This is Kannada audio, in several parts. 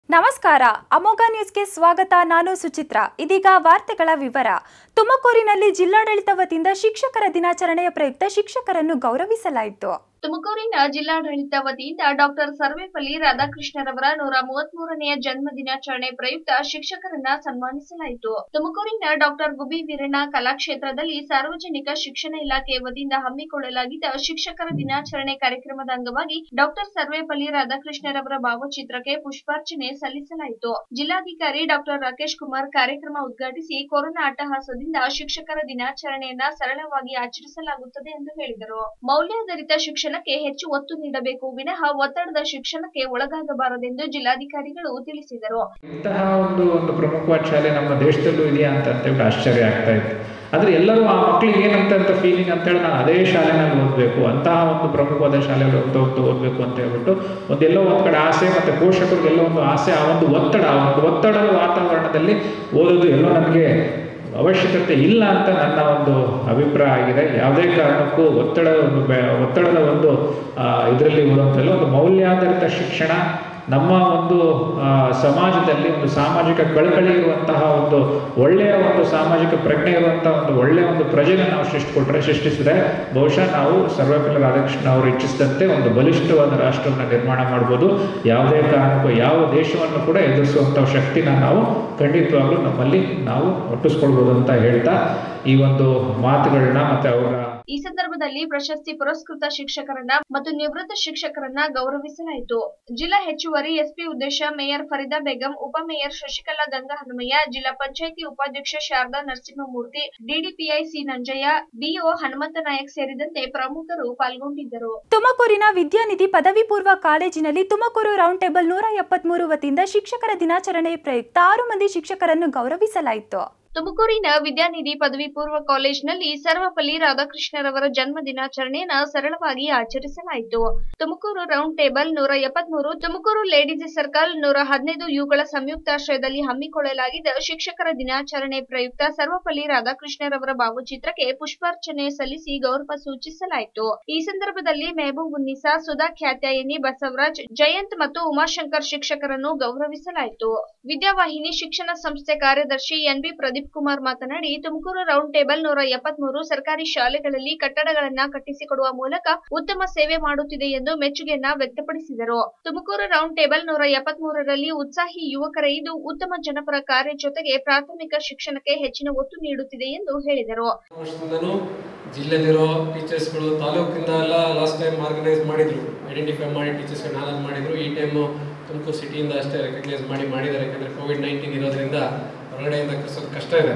ನಮಸ್ಕಾರ ಅಮೋಘ ನ್ಯೂಸ್ಗೆ ಸ್ವಾಗತ ನಾನು ಸುಚಿತ್ರ ಇದೀಗ ವಾರ್ತೆಗಳ ವಿವರ ತುಮಕೂರಿನಲ್ಲಿ ಜಿಲ್ಲಾಡಳಿತ ವತಿಯಿಂದ ಶಿಕ್ಷಕರ ದಿನಾಚರಣೆಯ ಪ್ರಯುಕ್ತ ಶಿಕ್ಷಕರನ್ನು ಗೌರವಿಸಲಾಯಿತು ತುಮಕೂರಿನ ಜಿಲ್ಲಾಡಳಿತ ವತಿಯಿಂದ ಡಾಕ್ಟರ್ ಸರ್ವೇಪಲ್ಲಿ ರಾಧಾಕೃಷ್ಣರವರ ನೂರ ಮೂವತ್ಮೂರನೆಯ ಜನ್ಮ ದಿನಾಚರಣೆ ಪ್ರಯುಕ್ತ ಶಿಕ್ಷಕರನ್ನ ಸನ್ಮಾನಿಸಲಾಯಿತು ತುಮಕೂರಿನ ಡಾಕ್ಟರ್ ಗುಬಿ ವೀರಣ್ಣ ಕಲಾಕ್ಷೇತ್ರದಲ್ಲಿ ಸಾರ್ವಜನಿಕ ಶಿಕ್ಷಣ ಇಲಾಖೆ ವತಿಯಿಂದ ಹಮ್ಮಿಕೊಳ್ಳಲಾಗಿದ್ದ ಶಿಕ್ಷಕರ ದಿನಾಚರಣೆ ಕಾರ್ಯಕ್ರಮದ ಅಂಗವಾಗಿ ಡಾಕ್ಟರ್ ಸರ್ವೇಪಲ್ಲಿ ರಾಧಾಕೃಷ್ಣರವರ ಭಾವಚಿತ್ರಕ್ಕೆ ಪುಷ್ಪಾರ್ಚನೆ ಸಲ್ಲಿಸಲಾಯಿತು ಜಿಲ್ಲಾಧಿಕಾರಿ ಡಾಕ್ಟರ್ ರಾಕೇಶ್ ಕುಮಾರ್ ಕಾರ್ಯಕ್ರಮ ಉದ್ಘಾಟಿಸಿ ಕೊರೋನಾ ಅಟ್ಟಹಾಸದಿಂದ ಶಿಕ್ಷಕರ ದಿನಾಚರಣೆಯನ್ನ ಸರಳವಾಗಿ ಆಚರಿಸಲಾಗುತ್ತದೆ ಎಂದು ಹೇಳಿದರು ಮೌಲ್ಯಾಧಾರಿತ ಶಿಕ್ಷಣಕ್ಕೆ ಹೆಚ್ಚು ಒತ್ತು ನೀಡಬೇಕು ವಿನಃ ಒತ್ತಡದ ಶಿಕ್ಷಣಕ್ಕೆ ಒಳಗಾಗಬಾರದೆಂದು ಜಿಲ್ಲಾಧಿಕಾರಿಗಳು ತಿಳಿಸಿದರು ಇಂತಹ ಒಂದು ಒಂದು ಪ್ರಮುಖವಾದ ಶಾಲೆ ನಮ್ಮ ದೇಶದಲ್ಲೂ ಇದೆಯಾ ಅಂತ ಅಂತೇಳಿ ಆಶ್ಚರ್ಯ ಆಗ್ತಾ ಇತ್ತು ಆದರೆ ಎಲ್ಲರೂ ಆ ಮಕ್ಕಳಿಗೆ ಏನಂತ ಅಂತ ಫೀಲಿಂಗ್ ಅಂತೇಳಿ ನಾನು ಅದೇ ಶಾಲೆನಲ್ಲಿ ಓದಬೇಕು ಅಂತಹ ಒಂದು ಪ್ರಮುಖವಾದ ಶಾಲೆಯಲ್ಲಿ ಓದ್ತಾ ಓದ್ತಾ ಓದಬೇಕು ಅಂತ ಹೇಳ್ಬಿಟ್ಟು ಒಂದೆಲ್ಲೋ ಒಂದು ಕಡೆ ಆಸೆ ಮತ್ತು ಪೋಷಕರಿಗೆಲ್ಲೋ ಒಂದು ಆಸೆ ಆ ಒಂದು ಒತ್ತಡ ಆ ಒಂದು ಒತ್ತಡದ ವಾತಾವರಣದಲ್ಲಿ ಓದೋದು ಎಲ್ಲೋ ನನಗೆ ಅವಶ್ಯಕತೆ ಇಲ್ಲ ಅಂತ ನನ್ನ ಒಂದು ಅಭಿಪ್ರಾಯ ಆಗಿದೆ ಯಾವುದೇ ಕಾರಣಕ್ಕೂ ಒತ್ತಡ ಒಂದು ಬೆ- ಒತ್ತಡದ ಒಂದು ಇದರಲ್ಲಿ ಓದುವಂಥಲ್ಲ ಒಂದು ಮೌಲ್ಯಾಧಾರಿತ ಶಿಕ್ಷಣ ನಮ್ಮ ಒಂದು ಆ, ಸಮಾಜದಲ್ಲಿ ಒಂದು ಸಾಮಾಜಿಕ ಕಳಕಳಿ ಇರುವಂತಹ ಒಂದು ಒಳ್ಳೆಯ ಒಂದು ಸಾಮಾಜಿಕ ಪ್ರಜ್ಞೆ ಇರುವಂತಹ ಒಂದು ಒಳ್ಳೆಯ ಒಂದು ಪ್ರಜೆನ ನಾವು ಸೃಷ್ಟಿಕೊಟ್ರೆ ಸೃಷ್ಟಿಸಿದ್ರೆ ಬಹುಶಃ ನಾವು ಸರ್ವಪಲ್ಲಿ ರಾಧಾಕೃಷ್ಣ ಅವರು ಇಚ್ಛಿಸಿದಂತೆ ಒಂದು ಬಲಿಷ್ಠವಾದ ರಾಷ್ಟ್ರವನ್ನು ನಿರ್ಮಾಣ ಮಾಡ್ಬೋದು ಯಾವುದೇ ಕಾರಣಕ್ಕೂ ಯಾವ ದೇಶವನ್ನು ಕೂಡ ಎದುರಿಸುವಂಥ ಶಕ್ತಿನ ನಾವು ಖಂಡಿತವಾಗ್ಲೂ ನಮ್ಮಲ್ಲಿ ನಾವು ಒಟ್ಟಿಸ್ಕೊಳ್ಬೋದು ಅಂತ ಹೇಳ್ತಾ ಈ ಒಂದು ಮಾತುಗಳನ್ನ ಮತ್ತೆ ಅವರ ಈ ಸಂದರ್ಭದಲ್ಲಿ ಪ್ರಶಸ್ತಿ ಪುರಸ್ಕೃತ ಶಿಕ್ಷಕರನ್ನ ಮತ್ತು ನಿವೃತ್ತ ಶಿಕ್ಷಕರನ್ನ ಗೌರವಿಸಲಾಯಿತು ಜಿಲ್ಲಾ ಹೆಚ್ಚುವರಿ ಎಸ್ಪಿ ಉದ್ದೇಶ ಮೇಯರ್ ಫರೀದಾ ಬೇಗಂ ಉಪಮೇಯರ್ ಶಶಿಕಲಾ ಗಂಗಾ ಹನುಮಯ್ಯ ಜಿಲ್ಲಾ ಪಂಚಾಯಿತಿ ಉಪಾಧ್ಯಕ್ಷ Sharada Narasimhamurthy DDPI C Nanjaiah BO Hanumantha Naik ಸೇರಿದಂತೆ ಪ್ರಮುಖರು ಪಾಲ್ಗೊಂಡಿದ್ದರು ತುಮಕೂರಿನ ವಿದ್ಯಾನಿಧಿ ಪದವಿ ಪೂರ್ವ ಕಾಲೇಜಿನಲ್ಲಿ ತುಮಕೂರು ರೌಂಡ್ ಟೇಬಲ್ ನೂರ ಎಪ್ಪತ್ಮೂರು ವತಿಯಿಂದ ಶಿಕ್ಷಕರ ದಿನಾಚರಣೆಯ ಪ್ರಯುಕ್ತ ಆರು ಮಂದಿ ಶಿಕ್ಷಕರನ್ನು ಗೌರವಿಸಲಾಯಿತು ತುಮಕೂರಿನ ವಿದ್ಯಾನಿಧಿ ಪದವಿ ಪೂರ್ವ ಕಾಲೇಜಿನಲ್ಲಿ ಸರ್ವಪಲ್ಲಿ ರಾಧಾಕೃಷ್ಣರವರ ಜನ್ಮ ದಿನಾಚರಣೆಯನ್ನ ಸರಳವಾಗಿ ಆಚರಿಸಲಾಯಿತು ತುಮಕೂರು ರೌಂಡ್ ಟೇಬಲ್ ನೂರ ಎಪ್ಪತ್ಮೂರು ತುಮಕೂರು ಲೇಡೀಸ್ ಸರ್ಕಲ್ ನೂರ ಹದಿನೈದು ಯುಗಳ ಸಂಯುಕ್ತಾಶ್ರಯದಲ್ಲಿ ಹಮ್ಮಿಕೊಳ್ಳಲಾಗಿದ್ದ ಶಿಕ್ಷಕರ ದಿನಾಚರಣೆ ಪ್ರಯುಕ್ತ ಸರ್ವಪಲ್ಲಿ ರಾಧಾಕೃಷ್ಣರವರ ಭಾವಚಿತ್ರಕ್ಕೆ ಪುಷ್ಪಾರ್ಚನೆ ಸಲ್ಲಿಸಿ ಗೌರವ ಸೂಚಿಸಲಾಯಿತು ಈ ಸಂದರ್ಭದಲ್ಲಿ ಮೆಹಬೂಬ್ ಉನ್ನಿಸಾ ಸುಧಾ ಖ್ಯಾತ್ಯಾಯಿನಿ ಬಸವರಾಜ್ ಜಯಂತ್ ಮತ್ತು ಉಮಾಶಂಕರ್ ಶಿಕ್ಷಕರನ್ನು ಗೌರವಿಸಲಾಯಿತು ವಿದ್ಯಾವಾಹಿನಿ ಶಿಕ್ಷಣ ಸಂಸ್ಥೆ ಕಾರ್ಯದರ್ಶಿ ಎನ್ಬಿ ಪ್ರದೀಪ್ ಕುಮಾರ್ ಮಾತನಾಡಿ ತುಮಕೂರು ರೌಂಡ್ ಟೇಬಲ್ ನೂರ ಎಪ್ಪತ್ಮೂರು ಸರ್ಕಾರಿ ಶಾಲೆಗಳಲ್ಲಿ ಕಟ್ಟಡಗಳನ್ನ ಕಟ್ಟಿಸಿಕೊಡುವ ಮೂಲಕ ಉತ್ತಮ ಸೇವೆ ಮಾಡುತ್ತಿದೆ ಎಂದು ಮೆಚ್ಚುಗೆಯನ್ನ ವ್ಯಕ್ತಪಡಿಸಿದರು ತುಮಕೂರು ರೌಂಡ್ ಟೇಬಲ್ ನೂರ ಎಪ್ಪತ್ಮೂರರಲ್ಲಿ ಉತ್ಸಾಹಿ ಯುವಕರ ಇದು ಉತ್ತಮ ಜನಪರ ಕಾರ್ಯ ಜೊತೆಗೆ ಪ್ರಾಥಮಿಕ ಶಿಕ್ಷಣಕ್ಕೆ ಹೆಚ್ಚಿನ ಒತ್ತು ನೀಡುತ್ತಿದೆ ಎಂದು ಹೇಳಿದರು ವರ್ಷದಿಂದನೂ ಜಿಲ್ಲೆಲಿರೋ ಟೀಚರ್ಸ್ಗಳು ತಾಲೂಕಿಂದ ಎಲ್ಲ ಲಾಸ್ಟ್ ಟೈಮ್ ಆರ್ಗನೈಸ್ ಮಾಡಿದ್ರು ಐಡೆಂಟಿಫೈ ಮಾಡಿ ಟೀಚರ್ಸ್ಗೆ ನಾಲೆಜ್ ಮಾಡಿದ್ರು ಈ ಟೈಮು ತುಮಕೂರು ಸಿಟಿಯಿಂದ ಅಷ್ಟೇ ರೆಕಗ್ನೈಸ್ ಮಾಡಿ ಮಾಡಿದ್ದಾರೆ ಯಾಕಂದರೆ ಕೋವಿಡ್ ನೈನ್ಟೀನ್ ಇರೋದ್ರಿಂದ ಹೊರಗಡೆಯಿಂದ ಕರ್ಸೋದು ಕಷ್ಟ ಇದೆ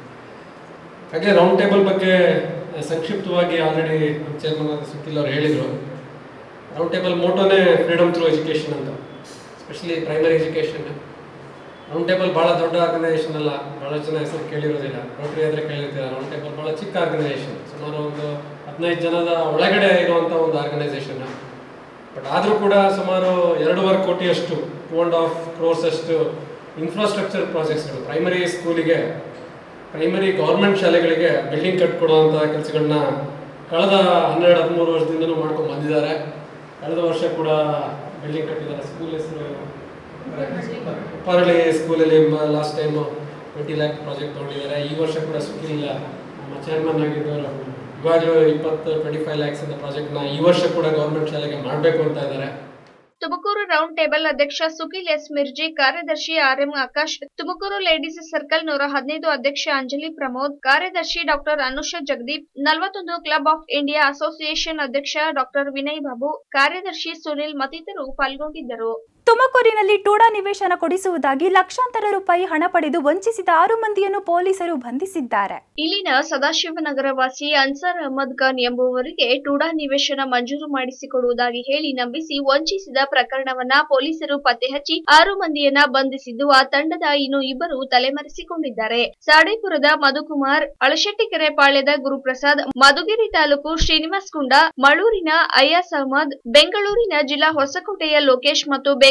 ಹಾಗೆ ರೌಂಡ್ ಟೇಬಲ್ ಬಗ್ಗೆ ಸಂಕ್ಷಿಪ್ತವಾಗಿ ಆಲ್ರೆಡಿ ಚೇರ್ಮನ್ ಸುಖಿಲ್ ಅವರು ಹೇಳಿದರು ರೌಂಡ್ ಟೇಬಲ್ ಮೋಟೋನೇ ಫ್ರೀಡಮ್ ಥ್ರೂ ಎಜುಕೇಷನ್ ಅಂತ specially primary education round table ಭಾಳ ದೊಡ್ಡ ಆರ್ಗನೈಸೇಷನ್ ಅಲ್ಲ ಭಾಳ ಜನ ಹೆಸರು ಕೇಳಿರೋದಿಲ್ಲ ರೋಟರಿ ಆದರೆ ಕೇಳಿರ್ತೀರ ರೌಂಡ್ ಟೇಬಲ್ ಭಾಳ ಚಿಕ್ಕ ಆರ್ಗನೈಸೇಷನ್ ಸುಮಾರು ಒಂದು ಹದಿನೈದು ಜನದ ಒಳಗಡೆ ಇರುವಂಥ ಒಂದು ಆರ್ಗನೈಸೇಷನ್ ಬಟ್ ಆದರೂ ಕೂಡ ಸುಮಾರು ಎರಡೂವರೆ ಕೋಟಿಯಷ್ಟು ಟೂ ಆ್ಯಂಡ್ ಹಾಫ್ ಕ್ರೋರ್ಸ್ ಅಷ್ಟು ಇನ್ಫ್ರಾಸ್ಟ್ರಕ್ಚರ್ ಪ್ರಾಜೆಕ್ಟ್ಸ್ಗಳು ಪ್ರೈಮರಿ ಸ್ಕೂಲಿಗೆ ಪ್ರೈಮರಿ ಗೌರ್ಮೆಂಟ್ ಶಾಲೆಗಳಿಗೆ ಬಿಲ್ಡಿಂಗ್ ಕಟ್ಕೊಡುವಂಥ ಕೆಲಸಗಳನ್ನ ಕಳೆದ ಹನ್ನೆರಡು ಹದಿಮೂರು ವರ್ಷದಿಂದನೂ ಮಾಡ್ಕೊಂಡು ಬಂದಿದ್ದಾರೆ ಕಳೆದ ವರ್ಷ ಕೂಡ ಬಿಲ್ಡಿಂಗ್ ಕಟ್ಟಿದ್ದಾರೆ ಸ್ಕೂಲ್ ಹೆಸರು ಪರಳಿ ಸ್ಕೂಲಲ್ಲಿ last time twenty lakh project ತೊಗೊಂಡಿದ್ದಾರೆ ಈ ವರ್ಷ ಕೂಡ ಸುಖಿಲ್ ನಮ್ಮ ಚೇರ್ಮನ್ ಆಗಿದ್ದವರು ಇವಾಗಲೂ ಇಪ್ಪತ್ತು ಟ್ವೆಂಟಿ ಫೈವ್ ಲ್ಯಾಕ್ಸ್ ಇಂದ ಪ್ರಾಜೆಕ್ಟ್ನ ಈ ವರ್ಷ ಕೂಡ ಗೌರ್ಮೆಂಟ್ ಶಾಲೆಗೆ ಮಾಡಬೇಕು ಅಂತ ಇದ್ದಾರೆ ತುಮಕೂರು ರೌಂಡ್ ಟೇಬಲ್ ಅಧ್ಯಕ್ಷ ಸುಖಿಲ್ ಎಸ್ ಮಿರ್ಜಿ ಕಾರ್ಯದರ್ಶಿ R M Akash Tumakuru ladies circle ನೂರ ಹದಿನೈದು ಅಧ್ಯಕ್ಷ ಅಂಜಲಿ ಪ್ರಮೋದ್ ಕಾರ್ಯದರ್ಶಿ ಡಾಕ್ಟರ್ ಅನುಷಾ ಜಗದೀಪ್ ನಲವತ್ತೊಂದು ಕ್ಲಬ್ ಆಫ್ ಇಂಡಿಯಾ ಅಸೋಸಿಯೇಷನ್ ಅಧ್ಯಕ್ಷ ಡಾಕ್ಟರ್ ವಿನಯ್ ಬಾಬು ಕಾರ್ಯದರ್ಶಿ ಸುನಿಲ್ ಮತ್ತಿತರರು ಪಾಲ್ಗೊಂಡಿದ್ದರು ತುಮಕೂರಿನಲ್ಲಿ ಟೂಡಾ ನಿವೇಶನ ಕೊಡಿಸುವುದಾಗಿ ಲಕ್ಷಾಂತರ ರೂಪಾಯಿ ಹಣ ಪಡೆದು ವಂಚಿಸಿದ ಆರು ಮಂದಿಯನ್ನು ಪೊಲೀಸರು ಬಂಧಿಸಿದ್ದಾರೆ ಇಲ್ಲಿನ ಸದಾಶಿವನಗರ ವಾಸಿ ಅನ್ಸರ್ ಅಹಮದ್ ಖಾನ್ ಎಂಬುವರಿಗೆ ಟೂಡಾ ನಿವೇಶನ ಮಂಜೂರು ಮಾಡಿಸಿಕೊಡುವುದಾಗಿ ಹೇಳಿ ನಂಬಿಸಿ ವಂಚಿಸಿದ ಪ್ರಕರಣವನ್ನ ಪೊಲೀಸರು ಪತ್ತೆ ಹಚ್ಚಿ ಆರು ಮಂದಿಯನ್ನ ಬಂಧಿಸಿದ್ದು ಆ ತಂಡದ ಇನ್ನು ಇಬ್ಬರು ತಲೆಮರೆಸಿಕೊಂಡಿದ್ದಾರೆ ಸಾಡೇಪುರದ ಮಧುಕುಮಾರ್ ಅಳಶೆಟ್ಟಿಕೆರೆ ಪಾಳ್ಯದ ಗುರುಪ್ರಸಾದ್ ಮಧುಗಿರಿ ತಾಲೂಕು ಶ್ರೀನಿವಾಸ್ ಕುಂಡ ಮಳೂರಿನ ಅಯ್ಯಾಸ್ ಅಹಮದ್ ಬೆಂಗಳೂರಿನ ಜಿಲ್ಲಾ ಹೊಸಕೋಟೆಯ ಲೋಕೇಶ್ ಮತ್ತು ಬೇಗೂರು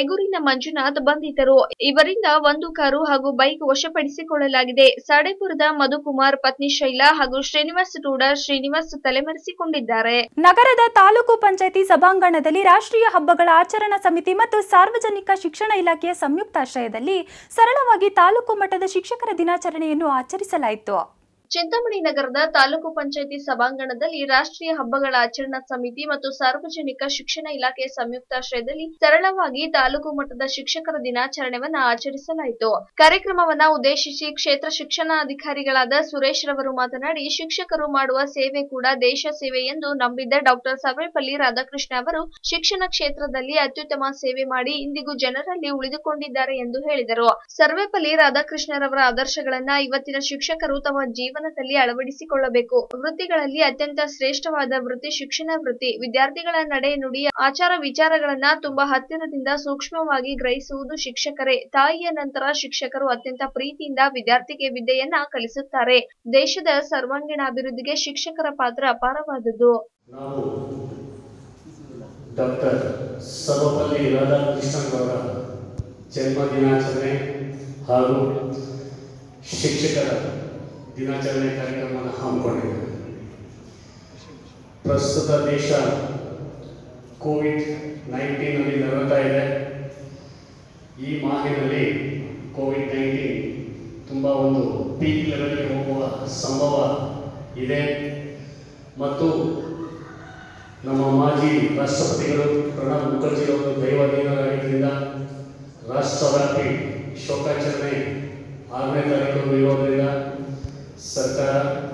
ಯಗೂರಿನ ಮಂಜುನಾಥ್ ಬಂಧಿತರು ಇವರಿಂದ ಒಂದು ಕಾರು ಹಾಗೂ ಬೈಕ್ ವಶಪಡಿಸಿಕೊಳ್ಳಲಾಗಿದೆ ಸಾಡೆಪುರದ ಮಧುಕುಮಾರ್ ಪತ್ನಿ ಶೈಲಾ ಹಾಗೂ ಶ್ರೀನಿವಾಸ್ ಟೂಡರ್ ಶ್ರೀನಿವಾಸ್ ತಲೆಮರೆಸಿಕೊಂಡಿದ್ದಾರೆ ನಗರದ ತಾಲೂಕು ಪಂಚಾಯಿತಿ ಸಭಾಂಗಣದಲ್ಲಿ ರಾಷ್ಟ್ರೀಯ ಹಬ್ಬಗಳ ಆಚರಣಾ ಸಮಿತಿ ಮತ್ತು ಸಾರ್ವಜನಿಕ ಶಿಕ್ಷಣ ಇಲಾಖೆಯ ಸಂಯುಕ್ತಾಶ್ರಯದಲ್ಲಿ ಸರಳವಾಗಿ ತಾಲೂಕು ಮಟ್ಟದ ಶಿಕ್ಷಕರ ದಿನಾಚರಣೆಯನ್ನು ಆಚರಿಸಲಾಯಿತು ಚಿಂತಾಮಣಿ ನಗರದ ತಾಲೂಕು ಪಂಚಾಯಿತಿ ಸಭಾಂಗಣದಲ್ಲಿ ರಾಷ್ಟ್ರೀಯ ಹಬ್ಬಗಳ ಆಚರಣಾ ಸಮಿತಿ ಮತ್ತು ಸಾರ್ವಜನಿಕ ಶಿಕ್ಷಣ ಇಲಾಖೆಯ ಸಂಯುಕ್ತಾಶ್ರಯದಲ್ಲಿ ಸರಳವಾಗಿ ತಾಲೂಕು ಮಟ್ಟದ ಶಿಕ್ಷಕರ ದಿನಾಚರಣೆವನ್ನ ಆಚರಿಸಲಾಯಿತು ಕಾರ್ಯಕ್ರಮವನ್ನ ಉದ್ದೇಶಿಸಿ ಕ್ಷೇತ್ರ ಶಿಕ್ಷಣಾಧಿಕಾರಿಗಳಾದ ಸುರೇಶ್ ರವರು ಮಾತನಾಡಿ ಶಿಕ್ಷಕರು ಮಾಡುವ ಸೇವೆ ಕೂಡ ದೇಶ ಸೇವೆ ಎಂದು ನಂಬಿದ್ದ ಡಾಕ್ಟರ್ ಸರ್ವೇಪಲ್ಲಿ ರಾಧಾಕೃಷ್ಣ ಅವರು ಶಿಕ್ಷಣ ಕ್ಷೇತ್ರದಲ್ಲಿ ಅತ್ಯುತ್ತಮ ಸೇವೆ ಮಾಡಿ ಇಂದಿಗೂ ಜನರಲ್ಲಿ ಉಳಿದುಕೊಂಡಿದ್ದಾರೆ ಎಂದು ಹೇಳಿದರು ಸರ್ವೇಪಲ್ಲಿ ರಾಧಾಕೃಷ್ಣರವರ ಆದರ್ಶಗಳನ್ನ ಇವತ್ತಿನ ಶಿಕ್ಷಕರು ತಮ್ಮ ಜೀವನದಲ್ಲಿ ಅಳವಡಿಸಿಕೊಳ್ಳಬೇಕು ವೃತ್ತಿಗಳಲ್ಲಿ ಅತ್ಯಂತ ಶ್ರೇಷ್ಠವಾದ ವೃತ್ತಿ ಶಿಕ್ಷಣ ವೃತ್ತಿ ವಿದ್ಯಾರ್ಥಿಗಳ ನಡೆ ನುಡಿ ಆಚಾರ ವಿಚಾರಗಳನ್ನ ತುಂಬಾ ಹತ್ತಿರದಿಂದ ಸೂಕ್ಷ್ಮವಾಗಿ ಗ್ರಹಿಸುವುದು ಶಿಕ್ಷಕರೇ ತಾಯಿಯ ನಂತರ ಶಿಕ್ಷಕರು ಅತ್ಯಂತ ಪ್ರೀತಿಯಿಂದ ವಿದ್ಯಾರ್ಥಿಗೆ ವಿದ್ಯೆಯನ್ನ ಕಲಿಸುತ್ತಾರೆ ದೇಶದ ಸರ್ವಾಂಗೀಣ ಅಭಿವೃದ್ಧಿಗೆ ಶಿಕ್ಷಕರ ಪಾತ್ರ ಅಪಾರವಾದುದು ನಾವು ಡಾಕ್ಟರ್ ಸರ್ವಪಲ್ಲಿ ರಾಧಾಕೃಷ್ಣನವರ ಜನ್ಮ ದಿನಾಚರಣೆ ಹಾಗೂ ಶಿಕ್ಷಕರ ದಿನಾಚರಣೆ ಕಾರ್ಯಕ್ರಮವನ್ನು ಹಮ್ಮಿಕೊಂಡಿದ್ದೇವೆ ಪ್ರಸ್ತುತ ದೇಶ ಕೋವಿಡ್ ನೈನ್ಟೀನಲ್ಲಿ ನರಳುತ್ತಾ ಇದೆ ಈ ಮಾಹಿನಲ್ಲಿ ಕೋವಿಡ್ ನೈನ್ಟೀನ್ ತುಂಬ ಒಂದು ಪೀಕ್ ಲೆವೆಲ್ಗೆ ಹೋಗುವ ಸಂಭವ ಇದೆ ಮತ್ತು ನಮ್ಮ ಮಾಜಿ ರಾಷ್ಟ್ರಪತಿಗಳು ಪ್ರಣಬ್ ಮುಖರ್ಜಿ ಅವರು ದೈವಾಧೀನರಾಗಿದ್ದರಿಂದ ರಾಷ್ಟ್ರವ್ಯಾಪಿ ಶೋಕಾಚರಣೆ ಆರನೇ ತಾರೀಕು ಇರೋದರಿಂದ ಸರ್ಕಾರ